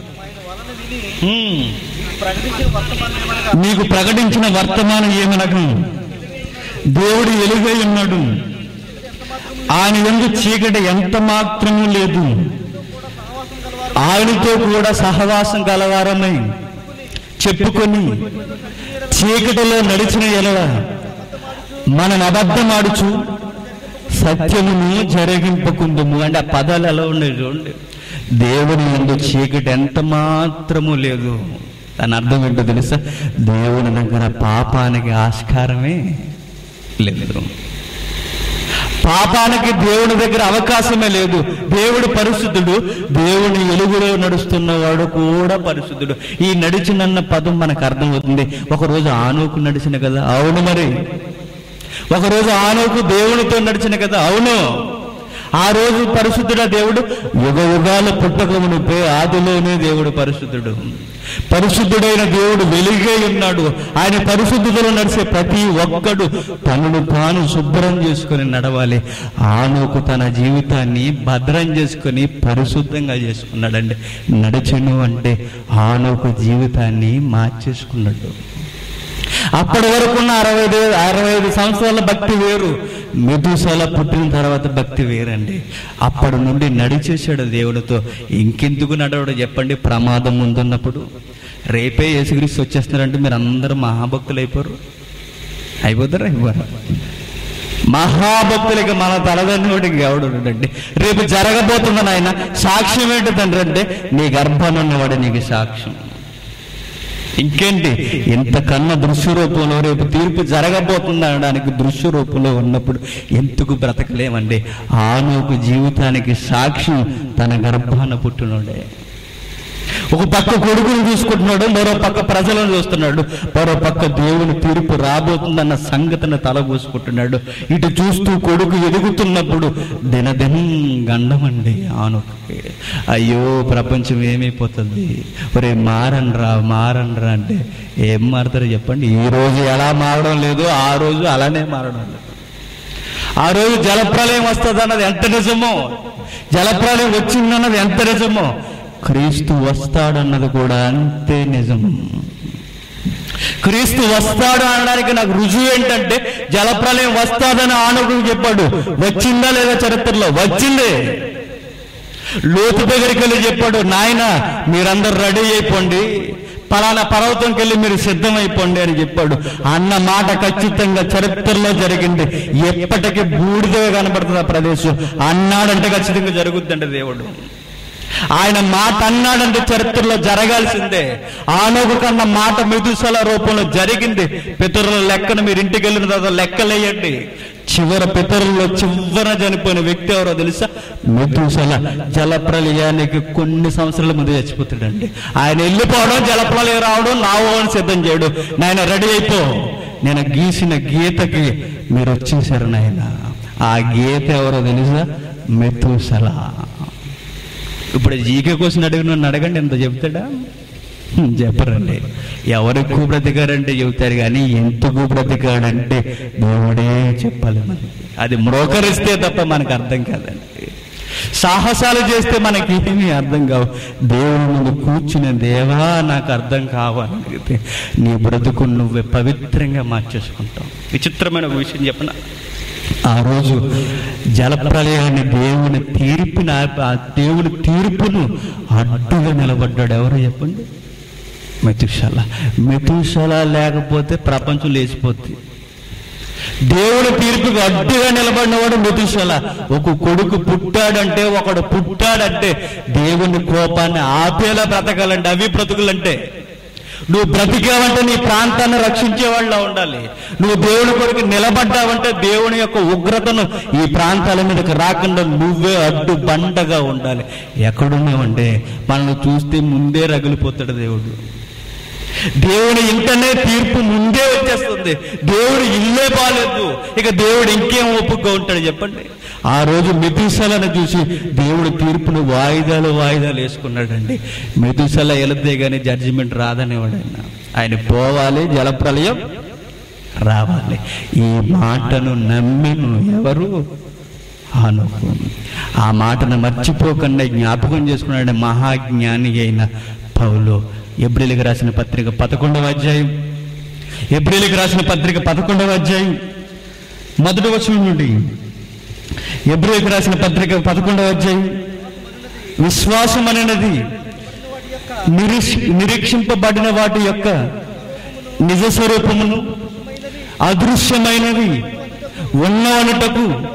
హ్మ్. ప్రకటించిన వర్తమానం ఏమనగా నీకు ప్రకటించిన వర్తమానం ఏమనగా దేవుడు ఎలుగై ఉన్నాడు ఆయన ఎందు చీకటి ఎంత మాత్రము లేదు ఆయనతో కూడా సహవాసం కలవారమై చెప్పుకొని చీకటిలో నడిచిన ఎలవ మనని అబద్ధమాడుచు సత్యమును జరిగింపకుందుము అంటే ఆ పదాలు ఎలా ఉన్నాయి చూడండి దేవుని ముందు చీకటి ఎంత మాత్రము లేదు దాని అర్థం ఏంటో తెలుసా దేవుని దగ్గర పాపానికి ఆస్కారమే లేదు పాపానికి దేవుని దగ్గర అవకాశమే లేదు దేవుడు పరిశుద్ధుడు దేవుని వెలుగులో నడుస్తున్నవాడు కూడా పరిశుద్ధుడు ఈ నడిచినన్న పదం మనకు అర్థమవుతుంది ఒకరోజు ఆనోకు నడిచిన కదా అవును మరి ఒకరోజు ఆనోకు దేవునితో నడిచిన కదా అవును ఆ రోజు పరిశుద్ధుడా దేవుడు యుగ యుగాల పుట్టకమునిపై ఆదిలోనే దేవుడు పరిశుద్ధుడు పరిశుద్ధుడైన దేవుడు వెలుగే ఉన్నాడు ఆయన పరిశుద్ధులో నడిచే ప్రతి ఒక్కడు తనను తాను శుభ్రం చేసుకొని నడవాలి ఆనోకు తన జీవితాన్ని భద్రం చేసుకొని పరిశుద్ధంగా చేసుకున్నాడండి నడిచెను అంటే ఆనోకు జీవితాన్ని మార్చేసుకున్నాడు అప్పటి వరకు ఉన్న అరవై ఐదు అరవై ఐదు సంవత్సరాల భక్తి వేరు మెదుసల పుట్టిన తర్వాత భక్తి వేరండి అప్పటి నుండి నడిచేశాడు దేవుడితో ఇంకెందుకు నడవడు చెప్పండి ప్రమాదం ముందున్నప్పుడు రేపే యేసుక్రీస్తు వచ్చేస్తున్నారంటే మీరు అందరూ మహాభక్తులు అయిపోరు అయిపోతారా అయిపోరా మహాభక్తులకి మన తలదన్నుడికి ఎవడు ఉండడండి రేపు జరగబోతున్న ఆయన సాక్ష్యం ఏంటి తండ్రి అంటే నీ గర్భానున్నవాడు నీకు సాక్ష్యం ఇంకేంటి ఇంతకన్నా దృశ్య రూపంలో రేపు తీర్పు జరగబోతుంది అనడానికి దృశ్య రూపంలో ఉన్నప్పుడు ఎందుకు బ్రతకలేమండి ఆనోకు జీవితానికి సాక్షి తన గర్భాన పుట్టినోడే ఒక పక్క కొడుకుని చూసుకుంటున్నాడు మరో పక్క ప్రజలను చూస్తున్నాడు మరో పక్క దేవుని తీర్పు రాబోతుందన్న సంగతిని తలబూసుకుంటున్నాడు ఇటు చూస్తూ కొడుకు ఎదుగుతున్నప్పుడు దినదినం గండమండి ఆనుకి అయ్యో ప్రపంచం ఏమైపోతుంది ఒరే మారనరా మారనరా అంటే ఏం మారుతారో చెప్పండి ఈ రోజు ఎలా మారడం లేదు ఆ రోజు అలానే మారడం లేదు ఆ రోజు జలప్రలయం వస్తుంది అన్నది ఎంత నిజమో జలప్రలయం వచ్చిందన్నది ఎంత నిజమో క్రీస్తు వస్తాడన్నది కూడా అంతే నిజం క్రీస్తు వస్తాడు అనడానికి నాకు రుజువు ఏంటంటే జలప్రలయం వస్తాదని ఆనుకు చెప్పాడు వచ్చిందా లేదా చరిత్రలో వచ్చింది లోతు దగ్గరికి వెళ్ళి చెప్పాడు నాయన మీరందరూ రెడీ అయిపోండి పలానా పర్వతంకి వెళ్ళి మీరు సిద్ధమైపోండి అని చెప్పాడు అన్న మాట ఖచ్చితంగా చరిత్రలో జరిగింది ఎప్పటికీ బూడిదే కనబడుతుంది ఆ ప్రదేశం అన్నాడంటే ఖచ్చితంగా జరుగుద్దండి దేవుడు ఆయన మాట అన్నాడంటే చరిత్రలో జరగాల్సిందే ఆనోగు కన్న మాట మెదుసల రూపంలో జరిగింది పితరుల లెక్కను మీరు ఇంటికి వెళ్ళిన తర్వాత లెక్కలేయండి చివర పితరుల్లో చివర చనిపోయిన వ్యక్తి ఎవరో తెలుసా మెదుసల జలప్రలయానికి కొన్ని సంవత్సరాల ముందు చచ్చిపోతాడండి ఆయన వెళ్ళిపోవడం జలప్రలయం రావడం నావోని సిద్ధం చేయడు నాయన రెడీ అయిపో నేను గీసిన గీతకి మీరు వచ్చేసారు నాయన ఆ గీత ఎవరో తెలుసా మెతుసల ఇప్పుడు జీకే క్వశ్చన్ అడిగిన నన్ను అడగండి ఎంత చెప్తాడా హ్మ్, చెప్పరండి ఎవరు ఎక్కువ బ్రతికారంటే చెబుతారు కానీ ఎందుకు బ్రతికాడంటే దేవుడే చెప్పాలి మనకి అది మ్రోకరిస్తే తప్ప మనకు అర్థం కాదండి సాహసాలు చేస్తే మనకి ఏమీ అర్థం కావు దేవుని ముందు కూర్చుని దేవా నాకు అర్థం కావాలి అడిగితే నీ బ్రతుకు నువ్వే పవిత్రంగా మార్చేసుకుంటావు విచిత్రమైన ఒక విషయం చెప్పనా ఆ రోజు జలప్రలయాన్ని దేవుని తీర్పున ఆ దేవుని తీర్పును అడ్డుగా నిలబడ్డాడు ఎవరో చెప్పండి మెతుషాల మెతుషాల లేకపోతే ప్రపంచం లేచిపోద్ది దేవుని తీర్పుకు అడ్డుగా నిలబడినవాడు మెతుషాల ఒక కొడుకు పుట్టాడంటే ఒకడు పుట్టాడంటే దేవుని కోపాన్ని ఆపేలా బ్రతకాలంటే అవి బ్రతుకులంటే నువ్వు బ్రతికావంటే నీ ప్రాంతాన్ని రక్షించే వాళ్ళ ఉండాలి నువ్వు దేవుని కొరకు నిలబడ్డావంటే దేవుని యొక్క ఉగ్రతను ఈ ప్రాంతాల మీదకి రాకుండా నువ్వే అడ్డు బండగా ఉండాలి ఎక్కడున్నావంటే మనల్ని చూస్తే ముందే రగిలిపోతాడు దేవుడు దేవుని ఇంటనే తీర్పు ముందే వచ్చేస్తుంది దేవుడు ఇల్లే బాలేదు ఇక దేవుడు ఇంకేం ఒప్పుకో ఉంటాడు చెప్పండి ఆ రోజు మెతుసలను చూసి దేవుడు తీర్పును వాయిదాలు వాయిదాలు వేసుకున్నాడండి మెతుసల వెళితే కానీ జడ్జిమెంట్ రాదనేవాడు ఆయన ఆయన పోవాలి జలప్రలయం రావాలి ఈ మాటను నమ్మిను ఎవరు ఆనుకు ఆ మాటను మర్చిపోకుండా జ్ఞాపకం చేసుకున్నాడు మహాజ్ఞాని అయిన పౌలు ఎబ్రిలికి రాసిన పత్రిక పదకొండవ అధ్యాయం ఎబ్రిలికి రాసిన పత్రిక పదకొండవ అధ్యాయం మొదటి వచనం నుండి ఎబ్రిలికి రాసిన పత్రిక పదకొండవ అధ్యాయం విశ్వాసం అనేది నిరీక్ష నిరీక్షింపబడిన వాటి యొక్క నిజ స్వరూపమును అదృశ్యమైనవి ఉన్నవనుటకు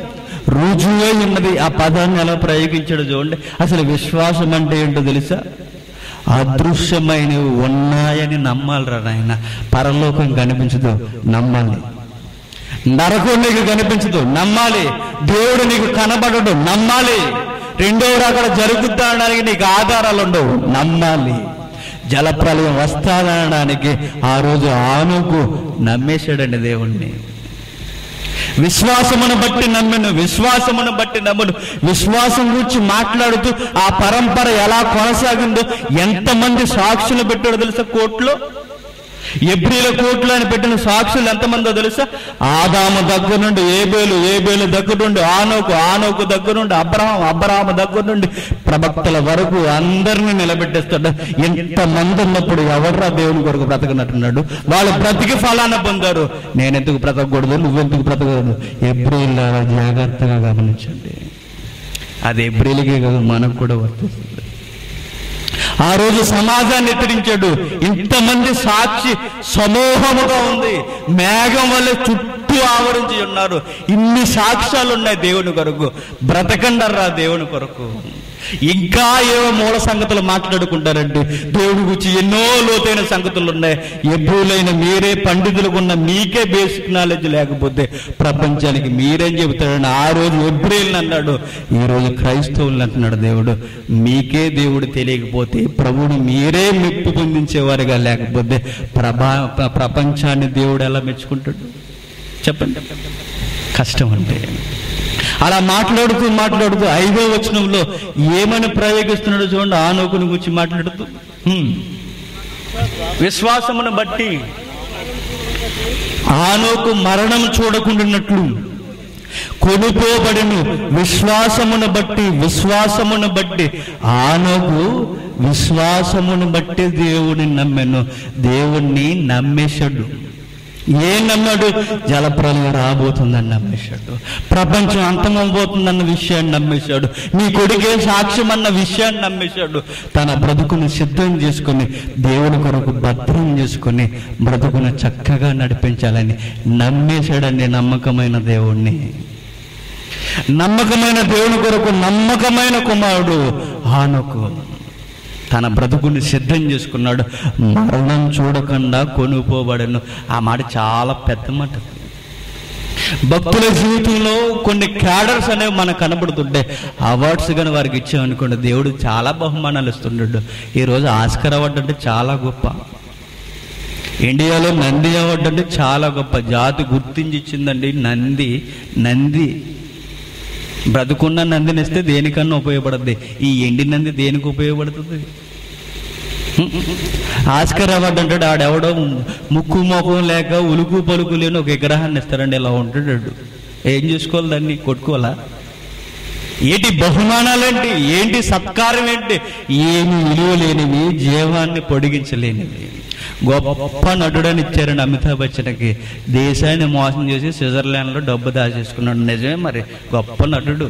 రుజువై ఉన్నది ఆ పదాన్ని ఎలా ప్రయోగించాడు చూడండి అసలు విశ్వాసం అంటే ఏంటో తెలుసా అదృశ్యమైనవి ఉన్నాయని నమ్మాలిరా నాయన పరలోకం కనిపించదు నమ్మాలి నరకం నీకు కనిపించదు నమ్మాలి దేవుడు నీకు కనబడడు నమ్మాలి రెండో రాకడ జరుగుద్దా అనడానికి నీకు ఆధారాలు ఉండవు నమ్మాలి జలప్రలయం వస్తాదనడానికి ఆ రోజు ఆనుకు నమ్మేశాడండి దేవుణ్ణి విశ్వాసమును బట్టి నమ్మెను విశ్వాసమును బట్టి నమ్మును విశ్వాసం గురించి మాట్లాడుతూ ఆ పరంపర ఎలా కొనసాగిందో ఎంతమంది సాక్షులు పెట్టాడో తెలుసా కోర్టులో ఎబ్రిల కోట్లు అని పెట్టిన సాక్షులు ఎంతమందో తెలుసా ఆదాము దగ్గర నుండి ఏబేలు ఏబేలు దగ్గర నుండి ఆనోకు ఆనోకు దగ్గర నుండి అబ్రహాం అబ్రహాము దగ్గర నుండి ప్రవక్తల వరకు అందరిని నిలబెట్టేస్తాడు ఎంతమంది ఉన్నప్పుడు ఎవర్రా దేవుని కొరకు బ్రతకనట్టున్నాడు వాళ్ళు బ్రతికి ఫలాన పొందారు నేనెందుకు బ్రతకూడదు నువ్వెందుకు బ్రతకూడదు ఎబ్రిల్ జాగ్రత్తగా గమనించండి అది ఎబ్రిల్కే కాదు మనకు కూడా వర్తిస్తుంది ఆ రోజు సమాజాన్ని ఎత్తిరించాడు ఇంతమంది సాక్షి సమూహముగా ఉంది మేఘం వల్ల చుట్టూ ఆవరించి ఉన్నారు ఇన్ని సాక్ష్యాలు ఉన్నాయి దేవుని కొరకు బ్రతకండర్రా దేవుని కొరకు ఇంకా ఏవో మూల సంగతులు మాట్లాడుకుంటారంటే దేవుడి గురించి ఎన్నో లోతైన సంగతులు ఉన్నాయి ఎప్పుడైనా మీరే పండితులకు ఉన్న మీకే బేసిక్ నాలెడ్జ్ లేకపోతే ప్రపంచానికి మీరేం చెబుతాడని ఆ రోజు ఎబ్రిల్ని అన్నాడు ఈ రోజు క్రైస్తవులు అంటున్నాడు దేవుడు మీకే దేవుడు తెలియకపోతే ప్రభువుని మీరే మెప్పు పొందించేవారుగా లేకపోతే ప్రభా ప్ర- ప్రపంచాన్ని దేవుడు ఎలా మెచ్చుకుంటాడు చెప్పండి కష్టం అంటే అలా మాట్లాడుతూ మాట్లాడుతూ ఐదో వచనంలో ఏమని ప్రయోగిస్తున్నాడో చూడండి ఆ నోకుని గురించి మాట్లాడుతూ హ్మ్. విశ్వాసమును బట్టి ఆనోకు మరణం చూడకుండానట్లు కొనుకోబడిను విశ్వాసమును బట్టి విశ్వాసమును బట్టి ఆనోకు విశ్వాసమును బట్టి దేవుని నమ్మెను దేవుణ్ణి నమ్మేశాడు ఏం నమ్మాడు జలప్రలయం రాబోతుందని నమ్మేశాడు ప్రపంచం అంతమైపోతుందన్న విషయాన్ని నమ్మేశాడు నీ కొడుకే సాక్ష్యం అన్న విషయాన్ని నమ్మేశాడు తన బ్రతుకును సిద్ధం చేసుకొని దేవుని కొరకు భద్రం చేసుకొని బ్రతుకును చక్కగా నడిపించాలని నమ్మేశాడండి నమ్మకమైన దేవుణ్ణి నమ్మకమైన దేవుని కొరకు నమ్మకమైన కుమారుడు ఆనకు తన బ్రతుకుని సిద్ధం చేసుకున్నాడు మరణం చూడకుండా కొనుక్కోబడను ఆ మాట చాలా పెద్ద మాట భక్తుల జీవితంలో కొన్ని క్యాడర్స్ అనేవి మనకు కనబడుతుంటాయి అవార్డ్స్ కానీ వారికి ఇచ్చామనుకోండి దేవుడు చాలా బహుమానాలు ఇస్తుంటాడు ఈరోజు ఆస్కర్ అవార్డు అంటే చాలా గొప్ప ఇండియాలో నంది అవార్డు అంటే చాలా గొప్ప జాతి గుర్తించి ఇచ్చిందండి నంది నంది బ్రతుకున్న నందిని ఇస్తే దేనికన్నా ఉపయోగపడుద్ది ఈ ఎండి నంది దేనికి ఉపయోగపడుతుంది ఆస్కర్ అవార్డు అంటాడు ఆడెవడో ముక్కు మోకం లేక ఉలుకు పలుకు లేని ఒక విగ్రహాన్ని ఇస్తారండి ఇలా ఉంటాడు ఏం చేసుకోవాలి దాన్ని కొట్టుకోవాలా ఏంటి బహుమానాలేంటి ఏంటి సత్కారం ఏంటి ఏమి విలువ లేనివి జీవాన్ని పొడిగించలేనివి గొప్ప నటుడని ఇచ్చారండి అమితాబ్ బచ్చన్కి దేశాన్ని మోసం చేసి స్విట్జర్లాండ్లో డబ్బు దాచేసుకున్నాడు నిజమే మరి గొప్ప నటుడు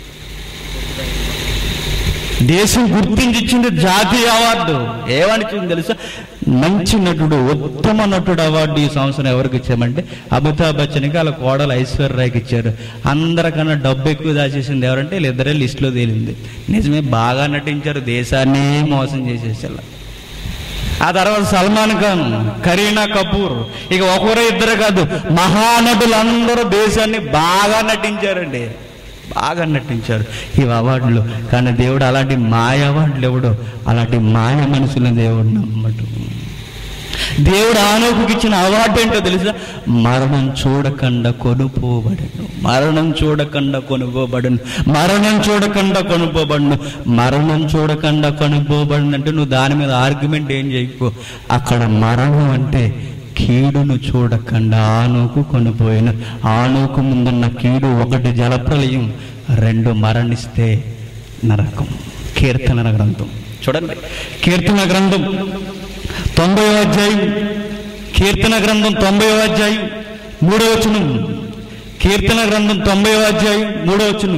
దేశం గుర్తించి ఇచ్చింది జాతీయ అవార్డు ఏమనిచ్చింది తెలుసా మంచి నటుడు ఉత్తమ నటుడు అవార్డు ఈ సంవత్సరం ఎవరికి ఇచ్చామంటే అమితాబ్ బచ్చన్కి వాళ్ళ కోడలు ఐశ్వర్యరాయ్కి ఇచ్చారు అందరికన్నా డబ్బు ఎక్కువ దాచేసింది ఎవరంటే వీళ్ళిద్దరే లిస్టులో తేలింది నిజమే బాగా నటించారు దేశాన్ని మోసం చేసేసేలా ఆ తర్వాత సల్మాన్ ఖాన్ కరీనా కపూర్ ఇక ఒకరు ఇద్దరు కాదు మహానటులందరూ దేశాన్ని బాగా నటించారండి బాగా నటించారు ఈ అవార్డులు కానీ దేవుడు అలాంటి మాయ అవార్డులు ఎవడో అలాంటి మాయ మనుషుల దేవుడు నమ్మడు దేవుడు ఆనోకుకి ఇచ్చిన అవార్డు ఏంటో తెలుసా మరణం చూడకుండా కొనుపోబడను మరణం చూడకుండా కొనుపోబడను మరణం చూడకుండా కొనుపోబడను మరణం చూడకుండా కొనుపోబడను అంటే నువ్వు దాని మీద ఆర్గ్యుమెంట్ ఏం చేయకు అక్కడ మరణం అంటే కీడును చూడకుండా ఆనోకు కొనిపోయిన ఆనోకు ముందున్న కీడు ఒకటి జలప్రలయం రెండు మరణిస్తే నరకం కీర్తన గ్రంథం చూడండి కీర్తన గ్రంథం తొంభై అధ్యాయం కీర్తన గ్రంథం తొంభై అధ్యాయం మూడో వచనం కీర్తన గ్రంథం తొంభై అధ్యాయం మూడో వచనం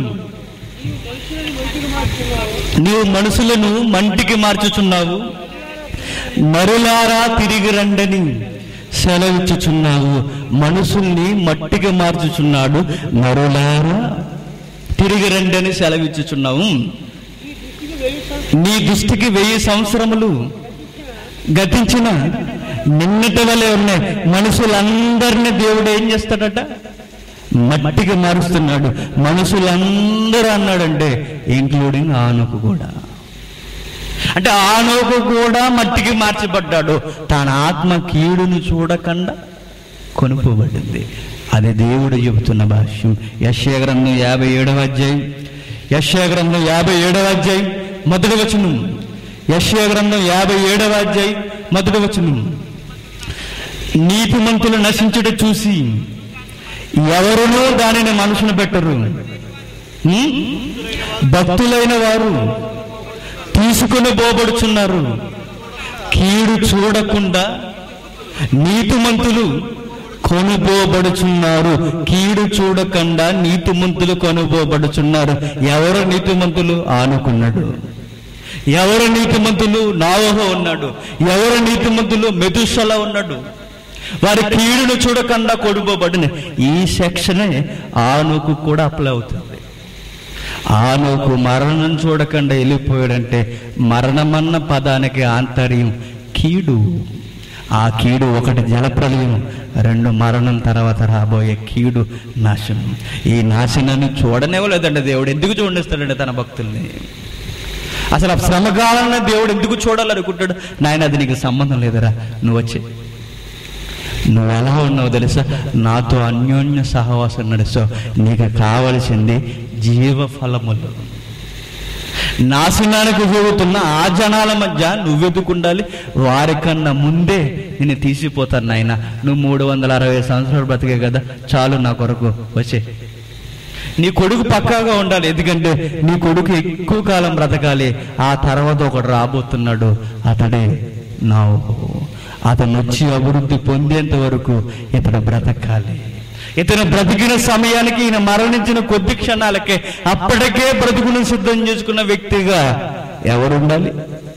నీవు మనుషులను మంటికి మార్చుచున్నావు నరులారా తిరిగి రండని సెలవిచ్చుచున్నావు మనుషుల్ని మట్టికి మార్చుచున్నాడు నరులారా తిరిగి రండి అని సెలవిచ్చుచున్నావు నీ దృష్టికి వెయ్యి సంవత్సరములు గతించిన నిన్నటి వలె ఉన్నాయి మనుషులందరినీ దేవుడు ఏం చేస్తాడట మట్టికి మారుస్తున్నాడు మనుషులందరూ అన్నాడంటే ఇంక్లూడింగ్ ఆనుకు కూడా అంటే ఆనోకు కూడా మట్టికి మార్చబడ్డాడు తన ఆత్మ కీడును చూడకుండా కొనుక్కోబడింది అది దేవుడు చెబుతున్న భాష్యం యశ్య గ్రంథం యాభై ఏడవ అధ్యాయం యశ్య గ్రంథం యాభై ఏడవ అధ్యాయం మొదటి వచనం యశ్య గ్రంథం యాభై ఏడవ అధ్యాయం మొదటి వచనం నీతిమంతులు నశించుట చూసి ఎవరునూ దానిని మనసును పెట్టరు హ్మ్? భక్తులైన వారు తీసుకుని పోబడుచున్నారు కీడు చూడకుండా నీతిమంతులు కొనుపోబడుచున్నారు కీడు చూడకుండా నీతిమంతులు కొనుపోబడుచున్నారు ఎవరు నీతిమంతులు ఆనుకున్నాడు ఎవరు నీతిమంతులు నావహ ఉన్నాడు ఎవరు నీతిమంతులు మెదుషల ఉన్నాడు వారి కీడును చూడకుండా కొడుకోబడిన ఈ సెక్షనే ఆనుకు కూడా అప్లై అవుతుంది ఆనుకు మరణం చూడకుండా వెళ్ళిపోయాడంటే మరణమన్న పదానికి ఆంతర్యం కీడు ఆ కీడు ఒకటి జలప్రలయం రెండు మరణం తర్వాత రాబోయే కీడు నాశనం ఈ నాశనాన్ని చూడనివ్వలేదండి దేవుడు ఎందుకు చూడనిస్తాడండి తన భక్తుల్ని అసలు ఆ శ్రమకాలంలో దేవుడు ఎందుకు చూడాలనుకుంటాడు నాయన అది నీకు సంబంధం లేదురా నువ్వు వచ్చి నువ్వు ఎలా ఉన్నావు తెలుసా నాతో అన్యోన్య సహవాసం నడుస్తావు నీకు కావలసింది జీవ ఫలములు నాశనానికి పోతున్న ఆ జనాల మధ్య నువ్వెదుకుండాలి వారికన్నా ముందే నేను తీసిపోతాను నాయన నువ్వు మూడు వందల అరవై సంవత్సరాలు బ్రతికే కదా చాలు నా కొరకు వచ్చే నీ కొడుకు పక్కాగా ఉండాలి ఎందుకంటే నీ కొడుకు ఎక్కువ కాలం బ్రతకాలి ఆ తర్వాత ఒకడు రాబోతున్నాడు అతడే నా అతను వచ్చి అభివృద్ధి పొందేంత వరకు ఇతడు బ్రతకాలి ఇతను బ్రతికిన సమయానికి ఈయన మరణించిన కొద్ది క్షణాలకే అప్పటికే బ్రతుకును సిద్ధం చేసుకున్న వ్యక్తిగా ఎవరుండాలి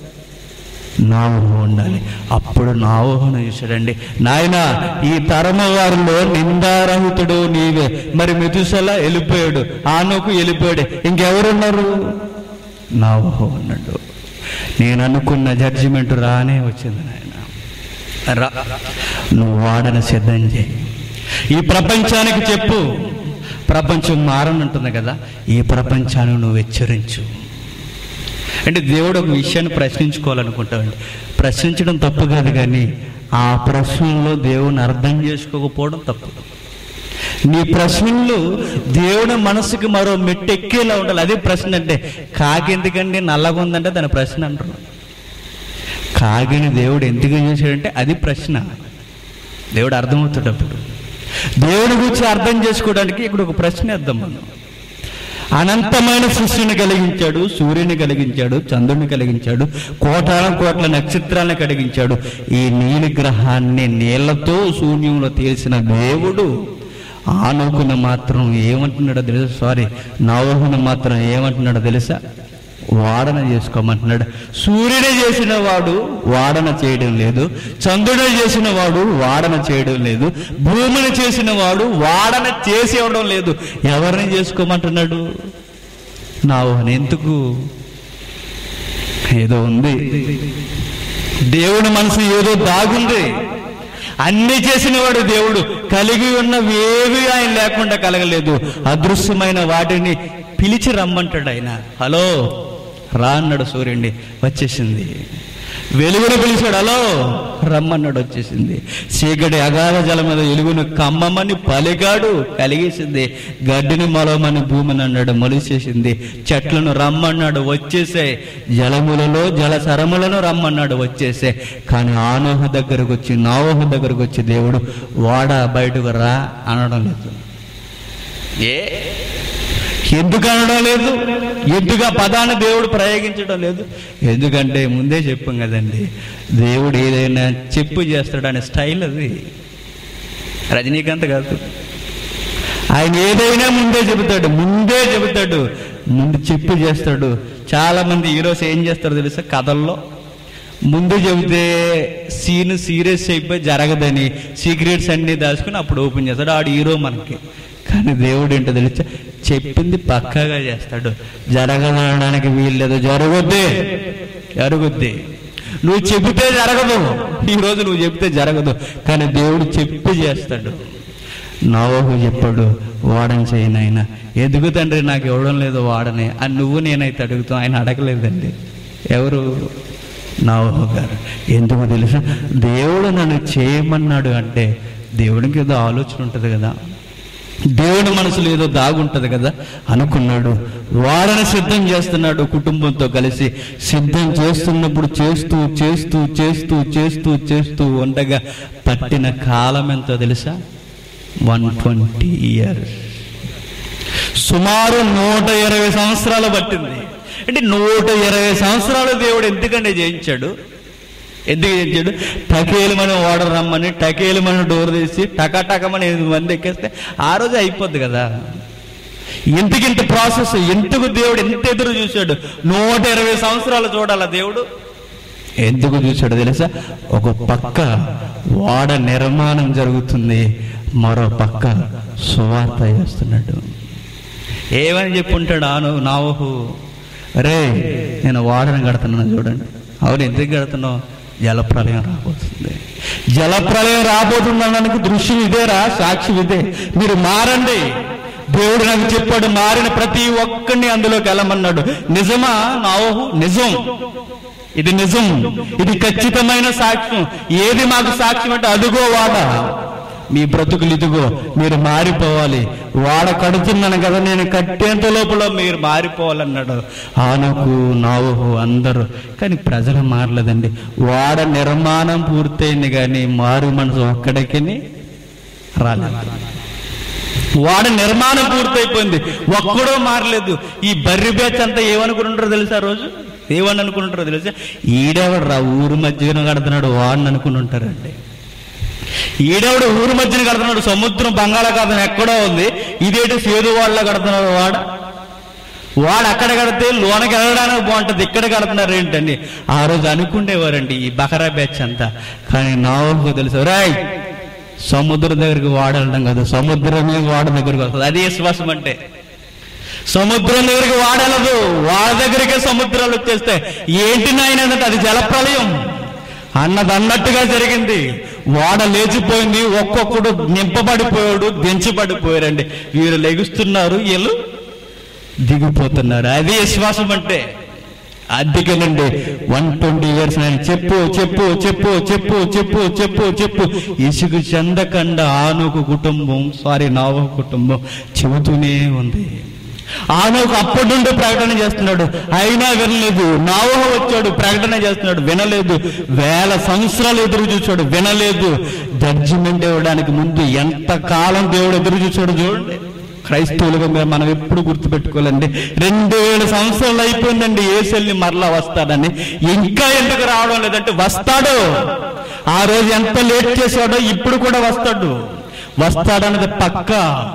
నావహు ఉండాలి అప్పుడు నావహును చూశాడండి నాయన ఈ తరమ వారిలో నిందారహితుడు నీవే మరి మెతుసల వెళ్ళిపోయాడు ఆనోకు వెళ్ళిపోయాడు ఇంకెవరున్నారు నావహు అన్నాడు నేను అనుకున్న జడ్జిమెంట్ రానే వచ్చింది నాయన రా నువ్వు వాడన సిద్ధం చేయి ఈ ప్రపంచానికి చెప్పు ప్రపంచం మారనంటుంది కదా ఈ ప్రపంచాన్ని నువ్వు హెచ్చరించు అంటే దేవుడు ఒక విషయాన్ని ప్రశ్నించుకోవాలనుకుంటామండి ప్రశ్నించడం తప్పు కాదు కానీ ఆ ప్రశ్నలో దేవుని అర్థం చేసుకోకపోవడం తప్పు నీ ప్రశ్నలు దేవుని మనసుకి మరో మెట్టు ఎక్కేలా ఉండాలి అదే ప్రశ్న అంటే కాకి ఎందుకండి నల్లగా ఉందంటే దాని ప్రశ్న అంటారు కాగిని దేవుడు ఎందుకు చేశాడంటే అది ప్రశ్న దేవుడు అర్థమవుతున్నప్పుడు దేవుడి గురించి అర్థం చేసుకోవడానికి ఇక్కడ ఒక ప్రశ్న వేద్దాం మనం అనంతమైన సృష్టిని కలిగించాడు సూర్యుని కలిగించాడు చంద్రుని కలిగించాడు కోటాన కోట్ల నక్షత్రాలను కలిగించాడు ఈ నీలి గ్రహాన్ని నీళ్లతో శూన్యంలో తీసిన దేవుడు ఆనోకును మాత్రం ఏమంటున్నాడో తెలుసా సారీ నవహును మాత్రం ఏమంటున్నాడో తెలుసా వాడన చేసుకోమంటున్నాడు సూర్యుడే చేసిన వాడు వాడన చేయడం లేదు చంద్రుడే చేసిన వాడు వాడన చేయడం లేదు భూమిని చేసిన వాడు వాడన చేసి ఇవ్వడం లేదు ఎవరిని చేసుకోమంటున్నాడు నావహన ఎందుకు ఏదో ఉంది దేవుని మనసు ఏదో దాగుంది అన్ని చేసిన వాడు దేవుడు కలిగి ఉన్నవేవి ఆయన లేకుండా కలగలేదు అదృశ్యమైన వాటిని పిలిచి రమ్మంటాడు ఆయన హలో రా అన్నాడు సూర్యుడిని వచ్చేసింది వెలుగును పిలిచాడు హలో రమ్మన్నాడు వచ్చేసింది చీకటి అగాధ జల మీద వెలుగును కమ్మమని పలిగాడు కలిగేసింది గడ్డిని మొలవమని భూమిని అన్నాడు మొలిచేసింది చెట్లను రమ్మన్నాడు వచ్చేసే జలములలో జల సరములను రమ్మన్నాడు వచ్చేసే కానీ ఆనోహ దగ్గరకు వచ్చి నావోహ దగ్గరకు వచ్చి దేవుడు వాడ బయటకు రా అనడం లేదు ఏ ఎందుకు అనడం లేదు ఎందుకు ఆ పదాన్ని దేవుడు ప్రయోగించడం లేదు ఎందుకంటే ముందే చెప్పాం కదండి దేవుడు ఏదైనా చెప్పు చేస్తాడు అనే స్టైల్ అది రజనీకాంత్ కాదు ఆయన ఏదైనా ముందే చెబుతాడు ముందే చెబుతాడు ముందు చెప్పు చేస్తాడు చాలా మంది హీరోస్ ఏం చేస్తారో తెలుసా కథల్లో ముందు చెబితే సీన్ సీరియస్ అయిపోయి జరగదని సీక్రెట్స్ అన్ని దాచుకుని అప్పుడు ఓపెన్ చేస్తాడు ఆడు హీరో మనకి కానీ దేవుడు ఏంటో తెలుసా చెప్పింది పక్కాగా చేస్తాడు జరగడానికి వీల్లేదు జరగొద్ది జరుగుద్ది నువ్వు చెబితే జరగదు ఈరోజు నువ్వు చెప్తే జరగదు కానీ దేవుడు చెప్పి చేస్తాడు నవోహు చెప్పాడు వాడని చేయను ఆయన ఎదుగు తండ్రి నాకు ఇవ్వడం లేదు వాడని అని నువ్వు నేనైతే అడుగుతాం ఆయన అడగలేదండి ఎవరు నవోహు గారు ఎందుకు తెలుసా దేవుడు నన్ను చేయమన్నాడు అంటే దేవుడికి ఏదో ఆలోచన ఉంటుంది కదా దేవుడి మనసులో ఏదో దాగుంటది కదా అనుకున్నాడు వాడని సిద్ధం చేస్తున్నాడు కుటుంబంతో కలిసి సిద్ధం చేస్తున్నప్పుడు చేస్తూ చేస్తూ చేస్తూ చేస్తూ చేస్తూ ఉండగా పట్టిన కాలం ఎంతో తెలుసా వన్ ట్వంటీ ఇయర్స్ సుమారు నూట ఇరవై సంవత్సరాలు పట్టింది అంటే నూట ఇరవై సంవత్సరాలు దేవుడు ఎందుకంటే చేయించాడు ఎందుకు చేయించాడు టకేలు మనం ఓడర్ రమ్మని టకేలు మనం డోర్ తీసి టకా టకమని ఎనిమిది మంది ఎక్కేస్తే ఆ రోజు అయిపోద్ది కదా ఇంతకింత ప్రాసెస్ ఎందుకు దేవుడు ఎంత ఎదురు చూశాడు నూట ఇరవై సంవత్సరాలు చూడాలా దేవుడు ఎందుకు చూశాడు తెలుసా ఒక పక్క వాడ నిర్మాణం జరుగుతుంది మరో పక్క సువార్త చేస్తున్నాడు ఏమని చెప్పుంటాడు ఆను నావహు రే నేను వాడని కడుతున్నాను చూడండి అవును ఎందుకు కడుతున్నావు జలప్రలయం రాబోతుంది జలప్రలయం రాబోతుంది అనడానికి దృశ్యం ఇదేరా సాక్షి ఇదే మీరు మారండి దేవుడు నాకు చెప్పాడు మారిన ప్రతి ఒక్కరిని అందులోకి వెళ్ళమన్నాడు నిజమా నావహు నిజం ఇది నిజం ఇది ఖచ్చితమైన సాక్ష్యం ఏది మాకు సాక్ష్యం అంటే అదుగో వాడ మీ బ్రతుకులు ఇదిగో మీరు మారిపోవాలి వాడ కడుతున్నాను కదా నేను కట్టేంత లోపల మీరు మారిపోవాలన్నాడు ఆనకు నావుహు అందరూ కానీ ప్రజలు మారలేదండి వాడ నిర్మాణం పూర్తయింది కానీ మారు మనసు ఒక్కడికి రాలేదు వాడ నిర్మాణం పూర్తయిపోయింది ఒక్కడో మారలేదు ఈ బర్రి బ్యాచ్ అంతా ఏమనుకుంటారో తెలుసా ఆ రోజు ఏమని అనుకుంటారో తెలుసా ఈడెవడు రా ఊరు మధ్యన కడుతున్నాడు వాడిని అనుకుని ఉంటారండి ఈడెవడు ఊరు మధ్యన కడుతున్నాడు సముద్రం బంగాళాఖాతం ఎక్కడో ఉంది ఇదేంటి సేదు వాళ్ళ కడుతున్నాడు వాడ వాడు అక్కడ కడితే లోనకి వెళ్ళడానికి బాగుంటుంది ఇక్కడ కడుతున్నారు ఏంటండి ఆ రోజు అనుకుండేవారండి ఈ బకరా బ్యాచ్ అంతా కానీ నాకు తెలుసు రాయ్ సముద్రం దగ్గరికి వాడడం కదా సముద్రమే వాడ దగ్గరికి వస్తుంది అది విశ్వాసం అంటే సముద్రం దగ్గరికి వాడలదు వాడ దగ్గరికే సముద్రాలు వచ్చేస్తాయి ఏంటి నాయన అంటే అది జలప్రలయం అన్నది అన్నట్టుగా జరిగింది వాడ లేచిపోయింది ఒక్కొక్కడు నింపబడిపోయాడు దించబడిపోయారండి వీరు లెగుస్తున్నారు వీళ్ళు దిగిపోతున్నారు అది విశ్వాసం అంటే అందుకేనండి వన్ ట్వంటీ ఇయర్స్ నేను చెప్పు చెప్పు చెప్పు చెప్పు చెప్పు చెప్పు చెప్పు ఇసుగు చందకండ ఆనోకు కుటుంబం సారీ నావ కుటుంబం చెబుతూనే ఉంది ఆనోకు అప్పటి నుండి ప్రకటన చేస్తున్నాడు అయినా వినలేదు నావహ వచ్చాడు ప్రకటన చేస్తున్నాడు వినలేదు వేల సంవత్సరాలు ఎదురు చూశాడు వినలేదు జడ్జిమెంట్ ఇవ్వడానికి ముందు ఎంత కాలం దేవుడు ఎదురు చూశాడు చూడండి క్రైస్తవులుగా మేము మనం ఎప్పుడు గుర్తుపెట్టుకోవాలండి రెండు వేల సంవత్సరాలు అయిపోయిందండి ఏసెల్ని మరలా వస్తాడని ఇంకా ఎందుకు రావడం లేదంటే వస్తాడు ఆ రోజు ఎంత లేట్ చేశాడో ఇప్పుడు కూడా వస్తాడు వస్తాడన్నది పక్క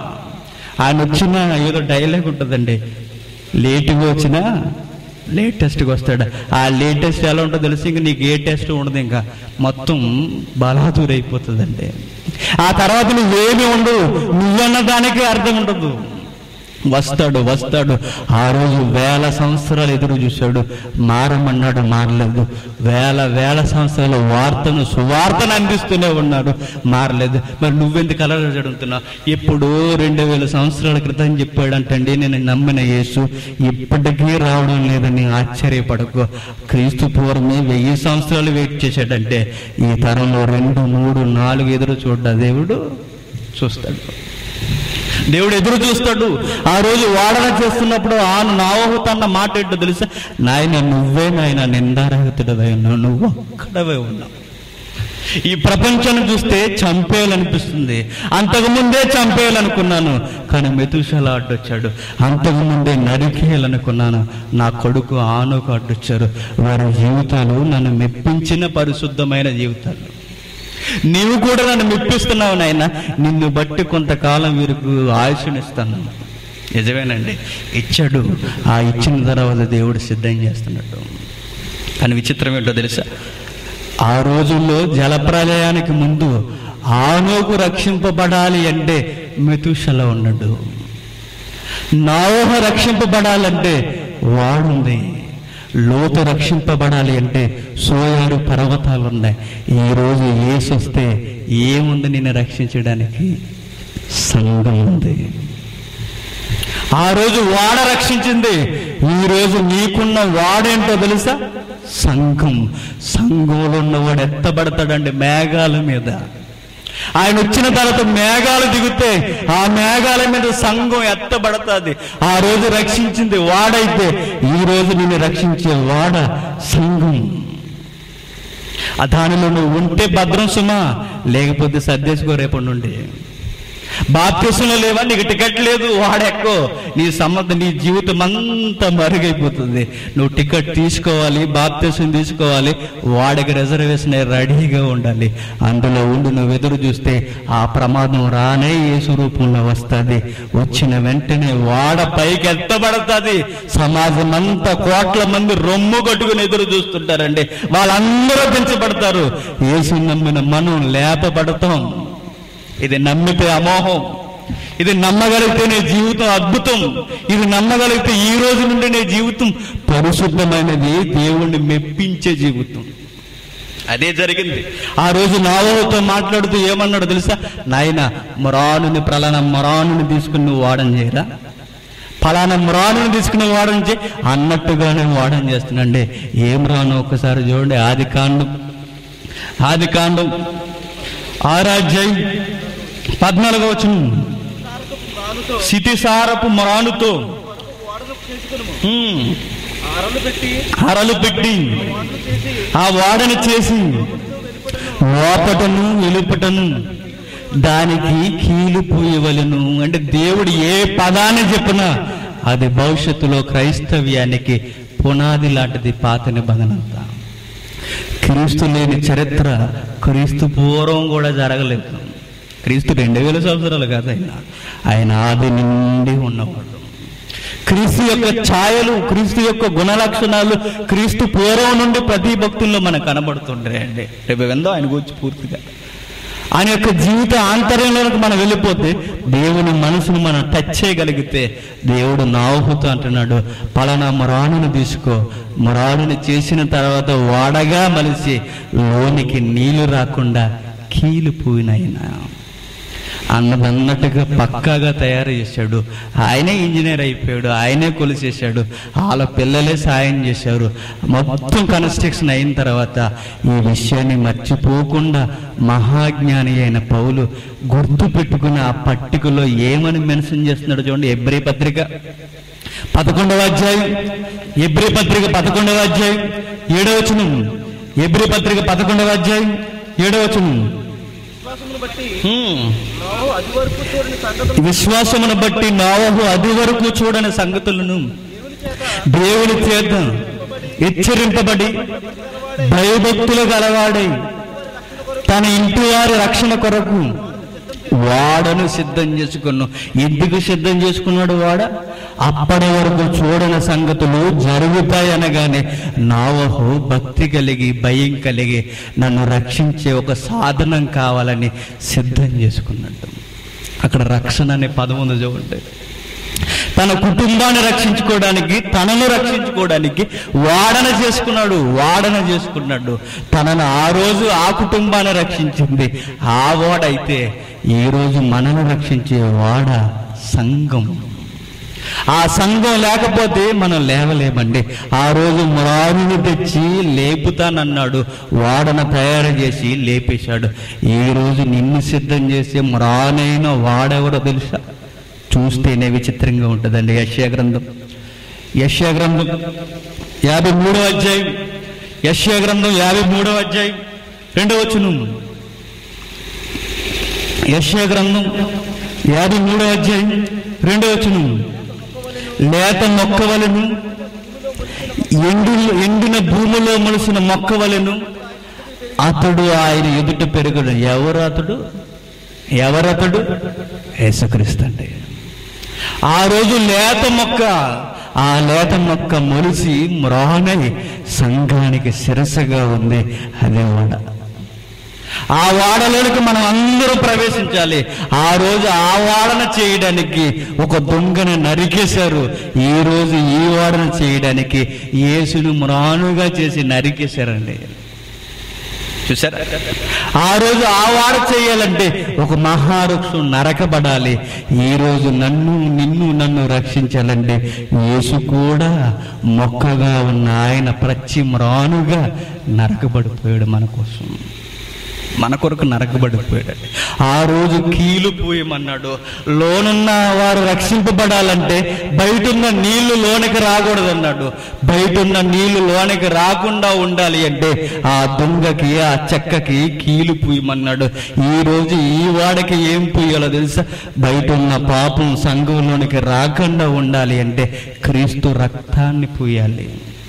ఆయన వచ్చిన ఏదో డైలాగ్ ఉంటుందండి లేటుగా వచ్చినా లేటెస్ట్గా వస్తాడు ఆ లేటెస్ట్ ఎలా ఉంటుందో తెలిసి ఇంక నీకు ఏ టెస్ట్ ఉండదు ఇంకా మొత్తం బలాదూర్ అయిపోతుందండి ఆ తర్వాత నువ్వేమి ఉండవు నువ్వన్న దానికి అర్థం ఉండదు వస్తాడు వస్తాడు ఆ రోజు వేల సంవత్సరాలు ఎదురు చూశాడు మారమన్నాడు మారలేదు వేల వేల సంవత్సరాల వార్తను సువార్తను అందిస్తూనే ఉన్నాడు మారలేదు మరి నువ్వెందుకు అలా జరుగుతున్నావు ఎప్పుడో రెండు వేల సంవత్సరాల క్రితం చెప్పాడంటండి నేను నమ్మిన యేసు ఇప్పటికీ రావడం లేదని ఆశ్చర్యపడకు క్రీస్తు పూర్వమే వెయ్యి సంవత్సరాలు వెయిట్ చేశాడంటే ఈ తరంలో రెండు మూడు నాలుగు ఎదురు చూడ్డా దేవుడు చూస్తాడు దేవుడు ఎదురు చూస్తాడు ఆ రోజు వాడన చేస్తున్నప్పుడు ఆ నావహు తన్న మాట ఏంటో తెలుసా నాయన నువ్వే నాయన నిందారహితుడవై ఉన్నావు నువ్వు ఒక్కడవే ఉన్నావు ఈ ప్రపంచాన్ని చూస్తే చంపేయాలనిపిస్తుంది అంతకుముందే చంపేయాలనుకున్నాను కానీ మెతుషాల అడ్డొచ్చాడు అంతకుముందే నరికేయాలనుకున్నాను నా కొడుకు ఆనోకు అడ్డొచ్చారు వారి జీవితాలు నన్ను మెప్పించిన పరిశుద్ధమైన జీవితాలు నీవు కూడా నన్ను మెప్పిస్తున్నావు నాయన నిన్ను బట్టి కొంతకాలం వీరికి ఆయుష్నిస్తాను నిజమేనండి ఇచ్చాడు ఆ ఇచ్చిన తర్వాత దేవుడు సిద్ధం చేస్తున్నాడు కానీ విచిత్రం ఏంటో తెలుసా ఆ రోజుల్లో జలప్రలయానికి ముందు ఆనోకు రక్షింపబడాలి అంటే మెతుషల ఉన్నాడు నావోహ రక్షింపబడాలంటే వాడుంది లోతు రక్షింపబడాలి అంటే సోయాడు పర్వతాలు ఉన్నాయి ఈరోజు ఏసు వస్తే ఏముంది నిన్ను రక్షించడానికి సంఘం ఉంది ఆ రోజు వాడ రక్షించింది ఈ రోజు నీకున్న వాడేంటో తెలుసా సంఘం సంఘంలో ఉన్నవాడు ఎత్తబడతాడండి మేఘాల మీద ఆయన వచ్చిన తర్వాత మేఘాలు దిగితే ఆ మేఘాల మీద సంఘం ఎత్తబడతాది ఆ రోజు రక్షించింది వాడైతే ఈ రోజు నిన్ను రక్షించే వాడ సంఘం ఆ దానిలో నువ్వు ఉంటే భద్రం సుమా లేకపోతే సర్దేసుకో రేపటి నుండి బాప్తిసంలో లేవా నీకు టికెట్ లేదు వాడెక్కో నీ సంబంధ నీ జీవితం అంతా మరుగైపోతుంది నువ్వు టికెట్ తీసుకోవాలి బాప్తిసం తీసుకోవాలి వాడికి రిజర్వేషన్ రెడీగా ఉండాలి అందులో ఉండి నువ్వు ఎదురు చూస్తే ఆ ప్రమాదం రానే ఏ స్వరూపంలో వస్తుంది వచ్చిన వెంటనే వాడ పైకి ఎత్తబడుతుంది సమాజం అంతా కోట్ల మంది రొమ్ము కట్టుకుని ఎదురు చూస్తుంటారండి వాళ్ళందరూ పెంచబడతారు ఏసు నమ్మిన మనం లేపబడతాం ఇది నమ్మితే అమోహం ఇది నమ్మగలిగితే నీ జీవితం అద్భుతం ఇది నమ్మగలిగితే ఈ రోజు నుండి నీ జీవితం పరిశుద్ధమైనది దేవుణ్ణి మెప్పించే జీవితం అదే జరిగింది ఆ రోజు నావోతో మాట్లాడుతూ ఏమన్నాడు తెలుసా నాయన మొరానుని ప్రళన మొరానుని తీసుకుని నువ్వు వాడని చేయరా ఫలానా మ్రానుని తీసుకుని వాడని చే అన్నట్టుగానే వాడని చేస్తున్నాండి ఏం రాను ఒకసారి చూడండి ఆది కాండం ఆది కాండం ఆరాధ్యాయం పద్నాలుగో వచ్చిన రానుతో సితిసారపు మ్రానుతో ఓడను చేసుకును హ్మ్, ఆరలు పెట్టి అరలు పెట్టి ఓడలు చేసి ఆ వాడను చేసి లోపటను వెలుపటను దానికి కీలిపోయవలను అంటే దేవుడు ఏ పదాన్ని చెప్పినా అది భవిష్యత్తులో క్రైస్తవ్యానికి పునాది లాంటిది పాత నిబంధన అంతా క్రీస్తు లేని చరిత్ర క్రీస్తు పూర్వం కూడా జరగలేదు క్రీస్తు రెండు వేల సంవత్సరాలు కాదు ఆయన ఆయన ఆది నుండి ఉన్నవాడు క్రీస్తు యొక్క ఛాయలు క్రీస్తు యొక్క గుణ లక్షణాలు క్రీస్తు పూర్వం నుండి ప్రతి భక్తుల్లో మనకు కనబడుతుంటాయండి రేపు వెందో ఆయన గురించి పూర్తిగా ఆయన యొక్క జీవిత ఆంతర్యంలోకి మనం వెళ్ళిపోతే దేవుని మనసును మనం టచ్ చేయగలిగితే దేవుడు నావుతో అంటున్నాడు పలానా మొరాణుని తీసుకో మొరాణుని చేసిన తర్వాత వాడగా మలిసి లోనికి నీళ్లు రాకుండా కీలిపోయినైనా అన్నదన్నట్టుగా పక్కాగా తయారు చేశాడు ఆయనే ఇంజనీర్ అయిపోయాడు ఆయనే కొలిసేశాడు వాళ్ళ పిల్లలే సాయం చేశారు మొత్తం కన్స్ట్రక్షన్ అయిన తర్వాత ఈ విషయాన్ని మర్చిపోకుండా మహాజ్ఞాని అయిన పౌలు గుర్తు పెట్టుకున్న ఆ పట్టికలో ఏమని మెన్షన్ చేస్తున్నాడు చూడండి ఎబ్రి పత్రిక పదకొండవ అధ్యాయం ఎబ్రి పత్రిక పదకొండవ అధ్యాయం ఏడవచనం ఎబ్రి పత్రిక పదకొండవ అధ్యాయం ఏడవచనం విశ్వాసమును బట్టి హ్మ్. నావు అది వరకు చూడని సంగతులు విశ్వాసమును బట్టి నావహు అది వరకు చూడని సంగతులను దేవుని చేత హెచ్చరింపబడి భయభక్తులు గలవాడై తన ఇంటి వారి రక్షణ కొరకు వాడను సిద్ధం చేసుకున్నాను ఎందుకు సిద్ధం చేసుకున్నాడు వాడ అప్పటి వరకు చూడని సంగతులు జరుగుతాయి అనగానే నావహు భక్తి కలిగి భయం కలిగి నన్ను రక్షించే ఒక సాధనం కావాలని సిద్ధం చేసుకున్నట్టు అక్కడ రక్షణ అనే పదం ఉంది చూడండి తన కుటుంబాన్ని రక్షించుకోవడానికి తనను రక్షించుకోవడానికి వాడన చేసుకున్నాడు వాడన చేసుకున్నాడు తనను ఆ రోజు ఆ కుటుంబాన్ని రక్షించింది ఆ వాడైతే ఈ రోజు మనను రక్షించే వాడ సంఘం ఆ సంఘం లేకపోతే మనం లేవలేమండి ఆ రోజు మురారుని తెచ్చి లేపుతానన్నాడు వాడన తయారు చేసి లేపేశాడు ఈ రోజు నిన్ను సిద్ధం చేసే మురానైన వాడెవడో తెలుసా చూస్తేనే విచిత్రంగా ఉంటుందండి యశ్యా గ్రంథం యశ్యా గ్రంథం యాభై మూడో అధ్యాయం యశ్యా గ్రంథం యాభై మూడో అధ్యాయం రెండవ వచ్చును యశ్యా గ్రంథం యాభై మూడో అధ్యాయం రెండవ వచ్చును లేత మొక్కవలను ఎండు ఎండిన భూమిలో మొలిసిన మొక్కవలను అతడు ఆయన ఎదుట పెరుగుడు ఎవరు అతడు ఎవరతడు యేసుక్రీస్తు అండి ఆ రోజు లేత మొక్క ఆ లేత మొక్క మొలిసి మ్రానై సంఘానికి శిరసగా ఉంది అదే వాడ ఆ వాడలోనికి మనం అందరూ ప్రవేశించాలి ఆ రోజు ఆ వాడన చేయడానికి ఒక దొంగను నరికేశారు ఈ రోజు ఈ వాడన చేయడానికి యేసును మ్రానుగా చేసి నరికేశారండి చూసారా ఆ రోజు ఆ వాడ చేయాలంటే ఒక మహావృక్షం నరకబడాలి ఈ రోజు నన్ను నిన్ను నన్ను రక్షించాలంటే యేసు కూడా మొక్కగా ఉన్న ఆయన ప్రతి మ్రానుగా నరకబడిపోయాడు మన కోసం మన కొరకు నరకబడిపోయాడు ఆ రోజు కీలు పోయమన్నాడు లోనున్న వారు రక్షింపబడాలంటే బయటున్న నీళ్లు లోనికి రాకూడదన్నాడు బయటున్న నీళ్లు లోనికి రాకుండా ఉండాలి అంటే ఆ దొంగకి ఆ చెక్కకి కీలు పూయమన్నాడు ఈ రోజు ఈ వాడికి ఏం పూయాలో తెలుసా బయట ఉన్న పాపం సంఘంలోనికి రాకుండా ఉండాలి అంటే క్రీస్తు రక్తాన్ని పూయాలి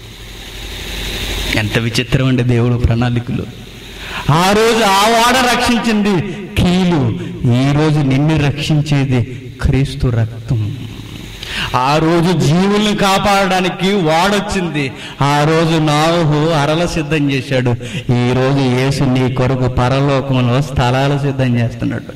ఎంత విచిత్రం అండి దేవుడు ప్రణాళికలు ఆ రోజు ఆ వాడ రక్షించింది కీలు ఈ రోజు నిన్ను రక్షించేది క్రీస్తు రక్తం ఆ రోజు జీవుల్ని కాపాడడానికి వాడొచ్చింది ఆ రోజు నాహు అరల సిద్ధం చేశాడు ఈ రోజు యేసు నీ కొరకు పరలోకంలో స్థలాలు సిద్ధం చేస్తున్నాడు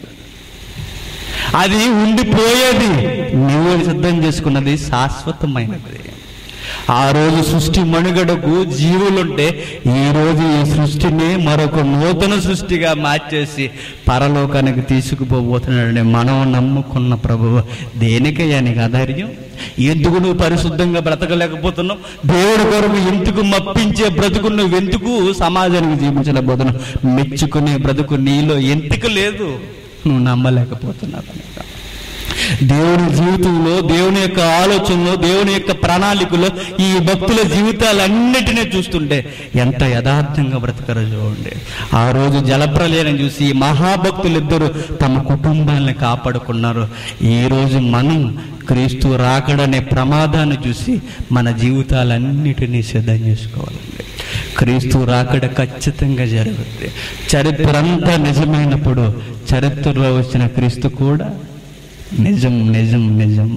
అది ఉండిపోయేది నువ్వు సిద్ధం చేసుకున్నది శాశ్వతమైనది ఆ రోజు సృష్టి మనుగడకు జీవులుంటే ఈ రోజు ఈ సృష్టిని మరొక నూతన సృష్టిగా మార్చేసి పరలోకానికి తీసుకుపోబోతున్నాడని మనం నమ్ముకున్న ప్రభువు దేనికయ్యా నీకు అధైర్యం ఎందుకు నువ్వు పరిశుద్ధంగా బ్రతకలేకపోతున్నావు దేవుడి కొరకు ఎందుకు మప్పించే బ్రతుకు నువ్వు ఎందుకు సమాజానికి జీవించలేకపోతున్నావు మెచ్చుకునే బ్రతుకు నీలో ఎందుకు లేదు నువ్వు నమ్మలేకపోతున్నావు కనుక దేవుని జీవితంలో దేవుని యొక్క ఆలోచనలో దేవుని యొక్క ప్రణాళికలో ఈ భక్తుల జీవితాలన్నిటినీ చూస్తుంటే ఎంత యథార్థంగా బ్రతకరో చూడండి ఆ రోజు జలప్రలయం చూసి ఈ మహాభక్తులిద్దరూ తమ కుటుంబాలను కాపాడుకున్నారు ఈ రోజు మనం క్రీస్తు రాకడనే ప్రమాదాన్ని చూసి మన జీవితాలన్నిటినీ సిద్ధం చేసుకోవాలండి క్రీస్తు రాకడ ఖచ్చితంగా జరుగుతుంది చరిత్ర అంతా నిజమైనప్పుడు చరిత్రలో వచ్చిన క్రీస్తు కూడా నిజం నిజం నిజం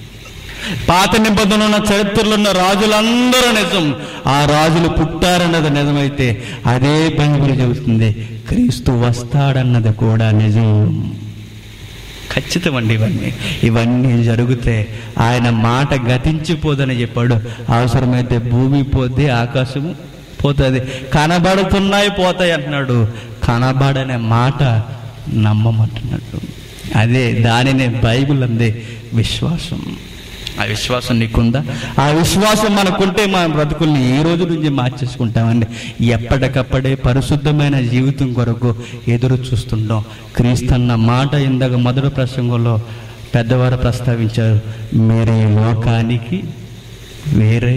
పాత నిబంధనలు ఉన్న చరిత్రలో ఉన్న రాజులందరూ నిజం ఆ రాజులు పుట్టారన్నది నిజమైతే అదే బైబిల్ చెబుతుంది క్రీస్తు వస్తాడన్నది కూడా నిజం ఖచ్చితమండి ఇవన్నీ ఇవన్నీ జరిగితే ఆయన మాట గతించిపోదని చెప్పాడు అవసరమైతే భూమి పోతే ఆకాశము పోతుంది కనబడుతున్నాయి పోతాయి అంటున్నాడు కనబడనే మాట నమ్మమంటున్నాడు అదే దానినే బైబిల్ అందే విశ్వాసం ఆ విశ్వాసం నీకుందా ఆ విశ్వాసం మనకుంటే మన బ్రతుకుల్ని ఈ రోజు నుంచి మార్చేసుకుంటామండి ఎప్పటికప్పుడే పరిశుద్ధమైన జీవితం కొరకు ఎదురు చూస్తుంటాం క్రీస్తన్న మాట ఇందాక మొదటి ప్రసంగంలో పెద్దవారు ప్రస్తావించారు మీరే లోకానికి వేరే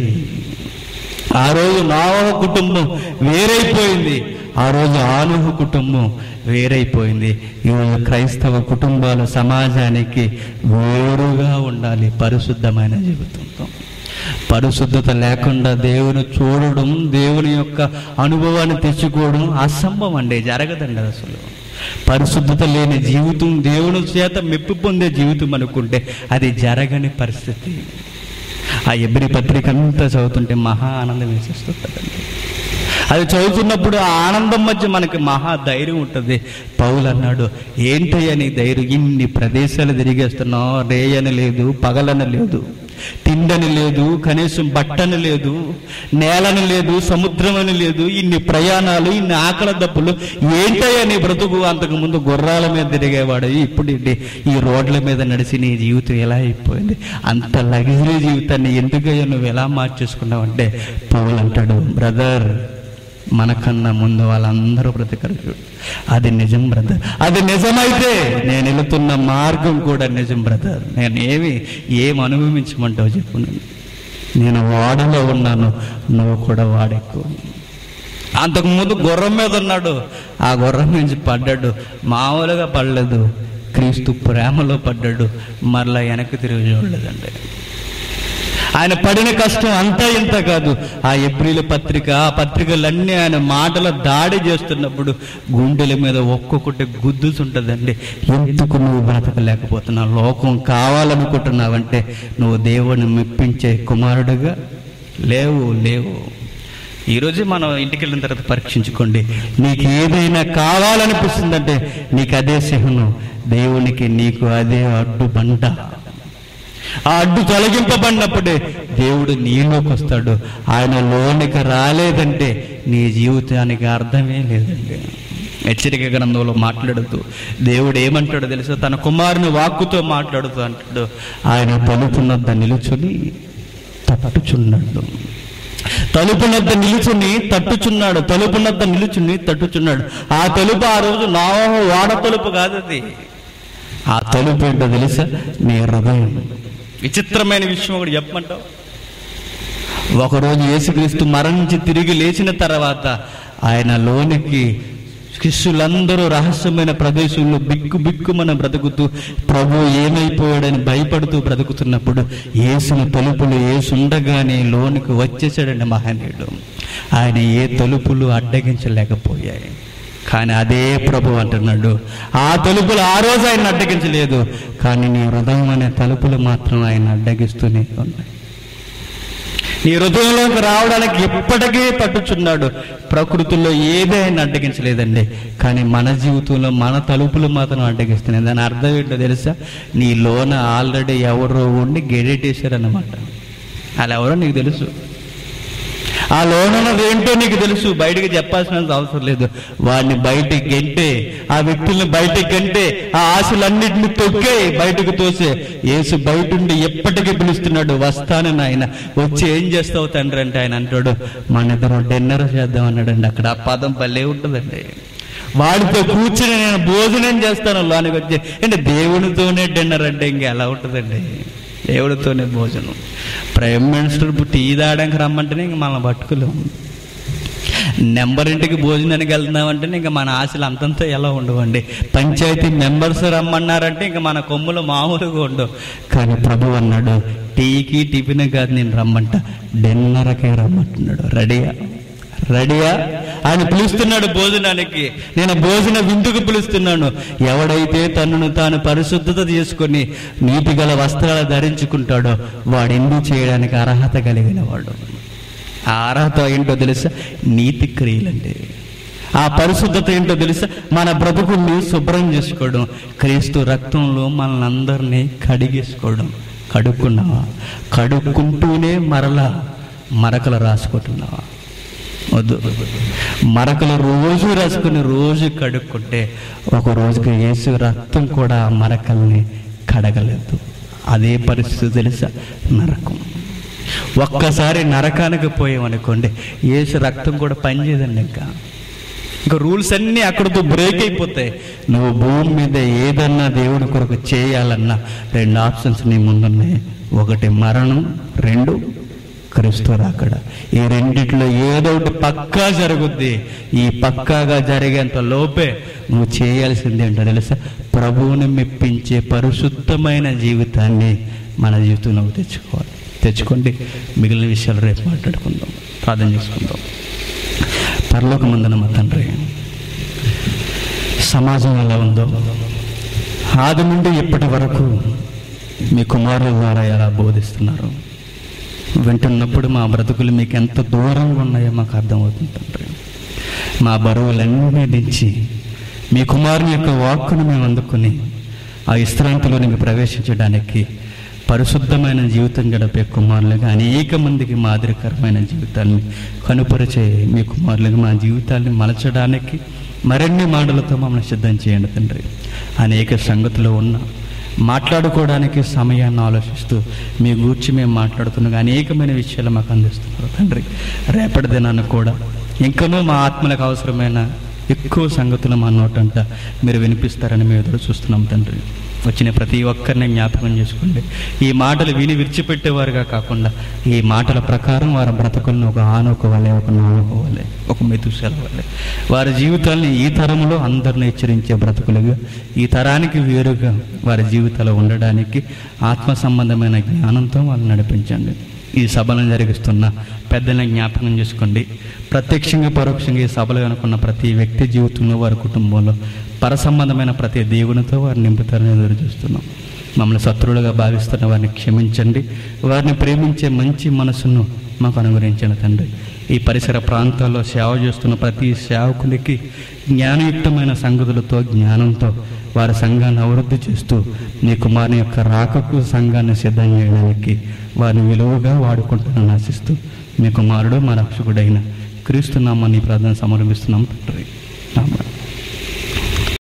ఆ రోజు నావహ కుటుంబం వేరైపోయింది ఆ రోజు ఆనుహు కుటుంబం వేరైపోయింది ఈరోజు క్రైస్తవ కుటుంబాలు సమాజానికి వేరుగా ఉండాలి పరిశుద్ధమైన జీవితంతో పరిశుద్ధత లేకుండా దేవుని చూడడం దేవుని యొక్క అనుభవాన్ని తెచ్చుకోవడం అసంభవం అండి జరగదండి అది అసలు పరిశుద్ధత లేని జీవితం దేవుని చేత మెప్పు పొందే జీవితం అనుకుంటే అది జరగని పరిస్థితి ఆ ఎబ్రి పత్రిక అంతా చదువుతుంటే మహా ఆనందం వేసేస్తుందండి అది చదువుతున్నప్పుడు ఆ ఆనందం మధ్య మనకి మహా ధైర్యం ఉంటుంది పౌలు అన్నాడు ఏంటయ్యా నీ ధైర్యం ఇన్ని ప్రదేశాలు తిరిగేస్తున్నావు రేయని లేదు పగలని లేదు తిండని లేదు కనీసం బట్టని లేదు నేలని లేదు సముద్రం అని లేదు ఇన్ని ప్రయాణాలు ఇన్ని ఆకలి దప్పులు ఏంటయ్యా నీ బ్రతుకు అంతకు ముందు గుర్రాల మీద తిరిగేవాడు ఇప్పుడు ఏంటి ఈ రోడ్ల మీద నడిచి నీ జీవితం ఎలా అయిపోయింది అంత లగ్జరీ జీవితాన్ని ఎందుకయ్యా నువ్వు ఎలా మార్చేసుకున్నావు అంటే పౌలు అంటాడు బ్రదర్ మనకన్నా ముందు వాళ్ళందరూ బ్రతికరు చూడు అది నిజం బ్రదర్ అది నిజమైతే నేను వెళుతున్న మార్గం కూడా నిజం బ్రదర్ నేను ఏమి ఏం అనుభవించమంటావు చెప్పు నన్ను. నేను వాడలో ఉన్నాను నువ్వు కూడా వాడెక్కు అంతకుముందు గుర్రం మీద ఉన్నాడు ఆ గుర్రం నుంచి పడ్డాడు మామూలుగా పడలేదు క్రీస్తు ప్రేమలో పడ్డాడు మరలా వెనక్కి తిరిగి చూడలేదండి ఆయన పడిన కష్టం అంతా ఇంత కాదు ఆ ఏప్రిల్ పత్రిక ఆ పత్రికలన్నీ ఆయన మాటల దాడి చేస్తున్నప్పుడు గుండెల మీద ఒక్కొక్కటి గుద్దుతుంటుందండి ఎందుకు నువ్వు బ్రతకలేకపోతున్నావు లోకం కావాలనుకుంటున్నావంటే నువ్వు దేవుని మెప్పించే కుమారుడుగా లేవు లేవు ఈరోజు మనం ఇంటికి వెళ్ళిన తర్వాత పరీక్షించుకోండి నీకు ఏదైనా కావాలనిపిస్తుందంటే నీకు అదే సింహం దేవునికి నీకు అదే అడ్డు బండ ఆ అడ్డు తొలగింపబడినప్పుడే దేవుడు నీలోకి వస్తాడు ఆయన లోనికి రాలేదంటే నీ జీవితానికి అర్థమే లేదండి హెచ్చరిక గ్రంథంలో మాట్లాడుతూ దేవుడు ఏమంటాడో తెలుసా తన కుమారుని వాక్కుతో మాట్లాడుతూ అంటాడు ఆయన తలుపునద్ద నిలుచుని తట్టుచున్నాడు తలుపునద్ద నిలుచుని తట్టుచున్నాడు తలుపునద్ద నిలుచుని తట్టుచున్నాడు ఆ తలుపు ఆ రోజు నావహ వాడ తలుపు కాదు అది ఆ తలుపు ఏంటో తెలుసా నీ హృదయం విచిత్రమైన విషయం ఒకటి చెప్పమంటావు ఒకరోజు యేసుక్రీస్తు మరణించి తిరిగి లేచిన తర్వాత ఆయన లోనికి శిష్యులందరూ రహస్యమైన ప్రదేశంలో బిక్కు బిక్కుమన బ్రతుకుతూ ప్రభు ఏమైపోయాడని భయపడుతూ బ్రతుకుతున్నప్పుడు యేసుని తలుపులు ఏసుండగానే లోనికి వచ్చేసాడండి మహనీయుడు ఆయన ఏ తలుపులు అడ్డగించలేకపోయాయి కానీ అదే ప్రభు అంటున్నాడు ఆ తలుపులు ఆ రోజు ఆయన అడ్డగించలేదు కానీ నీ హృదయం అనే తలుపులు మాత్రం ఆయన అడ్డగిస్తూనే ఉన్నాయి నీ హృదయంలోకి రావడానికి ఎప్పటికీ తట్టుచున్నాడు ప్రకృతిలో ఏదే ఆయన అడ్డగించలేదండి కానీ మన జీవితంలో మన తలుపులు మాత్రం అడ్డగిస్తున్నాయి దాని అర్థం ఏంటో తెలుసా నీ లోన ఆల్రెడీ ఎవరో ఉండి గెడెట్టేశారన్నమాట అలా ఎవరో నీకు తెలుసు ఆ లోనున్నది ఏంటో నీకు తెలుసు బయటికి చెప్పాల్సినంత అవసరం లేదు వాడిని బయటికి గెంటే ఆ వ్యక్తుల్ని బయటికి గంటే ఆ ఆశలన్నింటిని తొక్కే బయటకు తోసే యేసు బయట ఉండి ఎప్పటికీ పిలుస్తున్నాడు వస్తానని ఆయన వచ్చి ఏం చేస్తావు తండ్రి అంటే ఆయన అంటాడు మన ఇద్దరం డిన్నర్ చేద్దాం అన్నాడండి అక్కడ ఆ పదం భలే ఉంటుందండి వాడితో కూర్చుని నేను భోజనం చేస్తాను లోనికి వచ్చి అంటే దేవునితోనే డిన్నర్ అంటే ఇంకా ఎలా ఉంటుందండి దేవుడితోనే భోజనం ప్రైమ్ మినిస్టర్ టీ తాగడానికి రమ్మంటేనే ఇంక మనం పట్టుకోలేము నెంబర్ ఇంటికి భోజనానికి వెళ్తున్నామంటే ఇంకా మన ఆశలు అంతంత ఎలా ఉండవండి పంచాయతీ మెంబర్స్ రమ్మన్నారంటే ఇంకా మన కొమ్ములు మామూలుగా ఉండవు కానీ ప్రభు అన్నాడు టీకి టిఫిన్ కాదు నేను రమ్మంట డిన్నర్కే రమ్మంటున్నాడు రెడీయా రెడీయా ఆయన పిలుస్తున్నాడు భోజనానికి నేను భోజన విందుకు పిలుస్తున్నాను ఎవడైతే తనను తాను పరిశుద్ధత చేసుకొని నీటి గల వస్త్రాలు ధరించుకుంటాడో వాడు ఎందుకు చేయడానికి అర్హత కలిగిన వాడు ఆ అర్హత ఏంటో తెలుసా నీతి క్రియలండి ఆ పరిశుద్ధత ఏంటో తెలుసా మన బ్రతుకుల్ని శుభ్రం చేసుకోవడం క్రీస్తు రక్తంలో మనల్ని అందరినీ కడిగేసుకోవడం కడుక్కున్నావా కడుక్కుంటూనే మరలా మరకలు రాసుకుంటున్నావా వద్దు మరకలు రోజు రాసుకుని రోజు కడుక్కుంటే ఒక రోజుకి యేసు రక్తం కూడా ఆ మరకల్ని కడగలేదు అదే పరిస్థితి తెలుసా నరకం ఒక్కసారి నరకానికి పోయామనుకోండి యేసు రక్తం కూడా పనిచేయదండి ఇంకా ఇంకా రూల్స్ అన్నీ అక్కడితో బ్రేక్ అయిపోతాయి నువ్వు భూమి మీద ఏదన్నా దేవుని కొరకు చేయాలన్నా రెండు ఆప్షన్స్ నీ ముందున్నాయి ఒకటి మరణం రెండు క్రీస్తు రాకడ ఈ రెండిట్లో ఏదో ఒకటి పక్కా జరుగుద్ది ఈ పక్కాగా జరిగేంత లోపే నువ్వు చేయాల్సింది ఏంటో తెలుసా ప్రభువుని మెప్పించే పరిశుద్ధమైన జీవితాన్ని మన జీవితంలోకి తెచ్చుకోవాలి తెచ్చుకోండి మిగిలిన విషయాలు రేపు మాట్లాడుకుందాం ప్రార్థన చేసుకుందాం పరలోక మందన మా తండ్రి సమాజం ఎలా ఉందో ఆది నుండి ఇప్పటి వరకు మీ కుమారుల ద్వారా ఎలా బోధిస్తున్నారు వింటున్నప్పుడు మా బ్రతుకులు మీకు ఎంత దూరంగా ఉన్నాయో మాకు అర్థమవుతుంది తండ్రి మా బరువులన్నీ దించి మీ కుమారుని యొక్క వాక్కును మేము అందుకుని ఆ విశ్రాంతిలోనికి ప్రవేశించడానికి పరిశుద్ధమైన జీవితం గడిపే కుమారులుగా అనేక మందికి మాదిరికరమైన జీవితాన్ని కనుపరిచే మీ కుమారులుగా మా జీవితాన్ని మలచడానికి మరిన్ని మాటలతో మమ్మల్ని సిద్ధం చేయండి తండ్రి అనేక సంగతులు ఉన్నా మాట్లాడుకోవడానికి సమయాన్ని ఆలోచిస్తూ మీ గూర్చి మేము మాట్లాడుతున్న అనేకమైన విషయాలు మాకు అందిస్తున్నారు తండ్రి రేపటి దినాన్ని కూడా ఇంకనూ మా ఆత్మలకు అవసరమైన ఎక్కువ సంగతులు మా నోటంట మీరు వినిపిస్తారని మేము ఎదురు చూస్తున్నాం తండ్రి వచ్చిన ప్రతి ఒక్కరిని జ్ఞాపకం చేసుకోండి ఈ మాటలు విని విడిచిపెట్టేవారుగా కాకుండా ఈ మాటల ప్రకారం వారి బ్రతుకులను ఒక ఆనొక వలె ఒక నానొక వలె ఒక మెతుసెల వలె వారి జీవితాల్ని ఈ తరంలో అందరిని హెచ్చరించే బ్రతుకులుగా ఈ తరానికి వేరుగా వారి జీవితాలు ఉండడానికి ఆత్మ సంబంధమైన జ్ఞానంతో వాళ్ళని నడిపించండి ఈ సభలను జరిగిస్తున్న పెద్దలను జ్ఞాపకం చేసుకోండి ప్రత్యక్షంగా పరోక్షంగా ఈ సభలో అనుకున్న ప్రతి వ్యక్తి జీవితంలో వారి కుటుంబంలో పరసంబంధమైన ప్రతి దేవునితో వారిని నింపుతారని ఎదురు చూస్తున్నాం మమ్మల్ని శత్రువులుగా భావిస్తున్న వారిని క్షమించండి వారిని ప్రేమించే మంచి మనసును మాకు అనుగ్రహించిన తండ్రి ఈ పరిసర ప్రాంతాల్లో సేవ చేస్తున్న ప్రతి సేవకునికి జ్ఞానయుక్తమైన సంగతులతో జ్ఞానంతో వారి సంఘాన్ని అభివృద్ధి చేస్తూ నీ కుమారుని యొక్క రాకకు సంఘాన్ని సిద్ధం చేయడానికి వారిని విలువగా వాడుకుంటున్నాను ఆశిస్తూ మీ కుమారుడు మా రక్షకుడైన క్రీస్తు నామాన్ని ప్రార్థన సమర్పిస్తున్నాం తండ్రి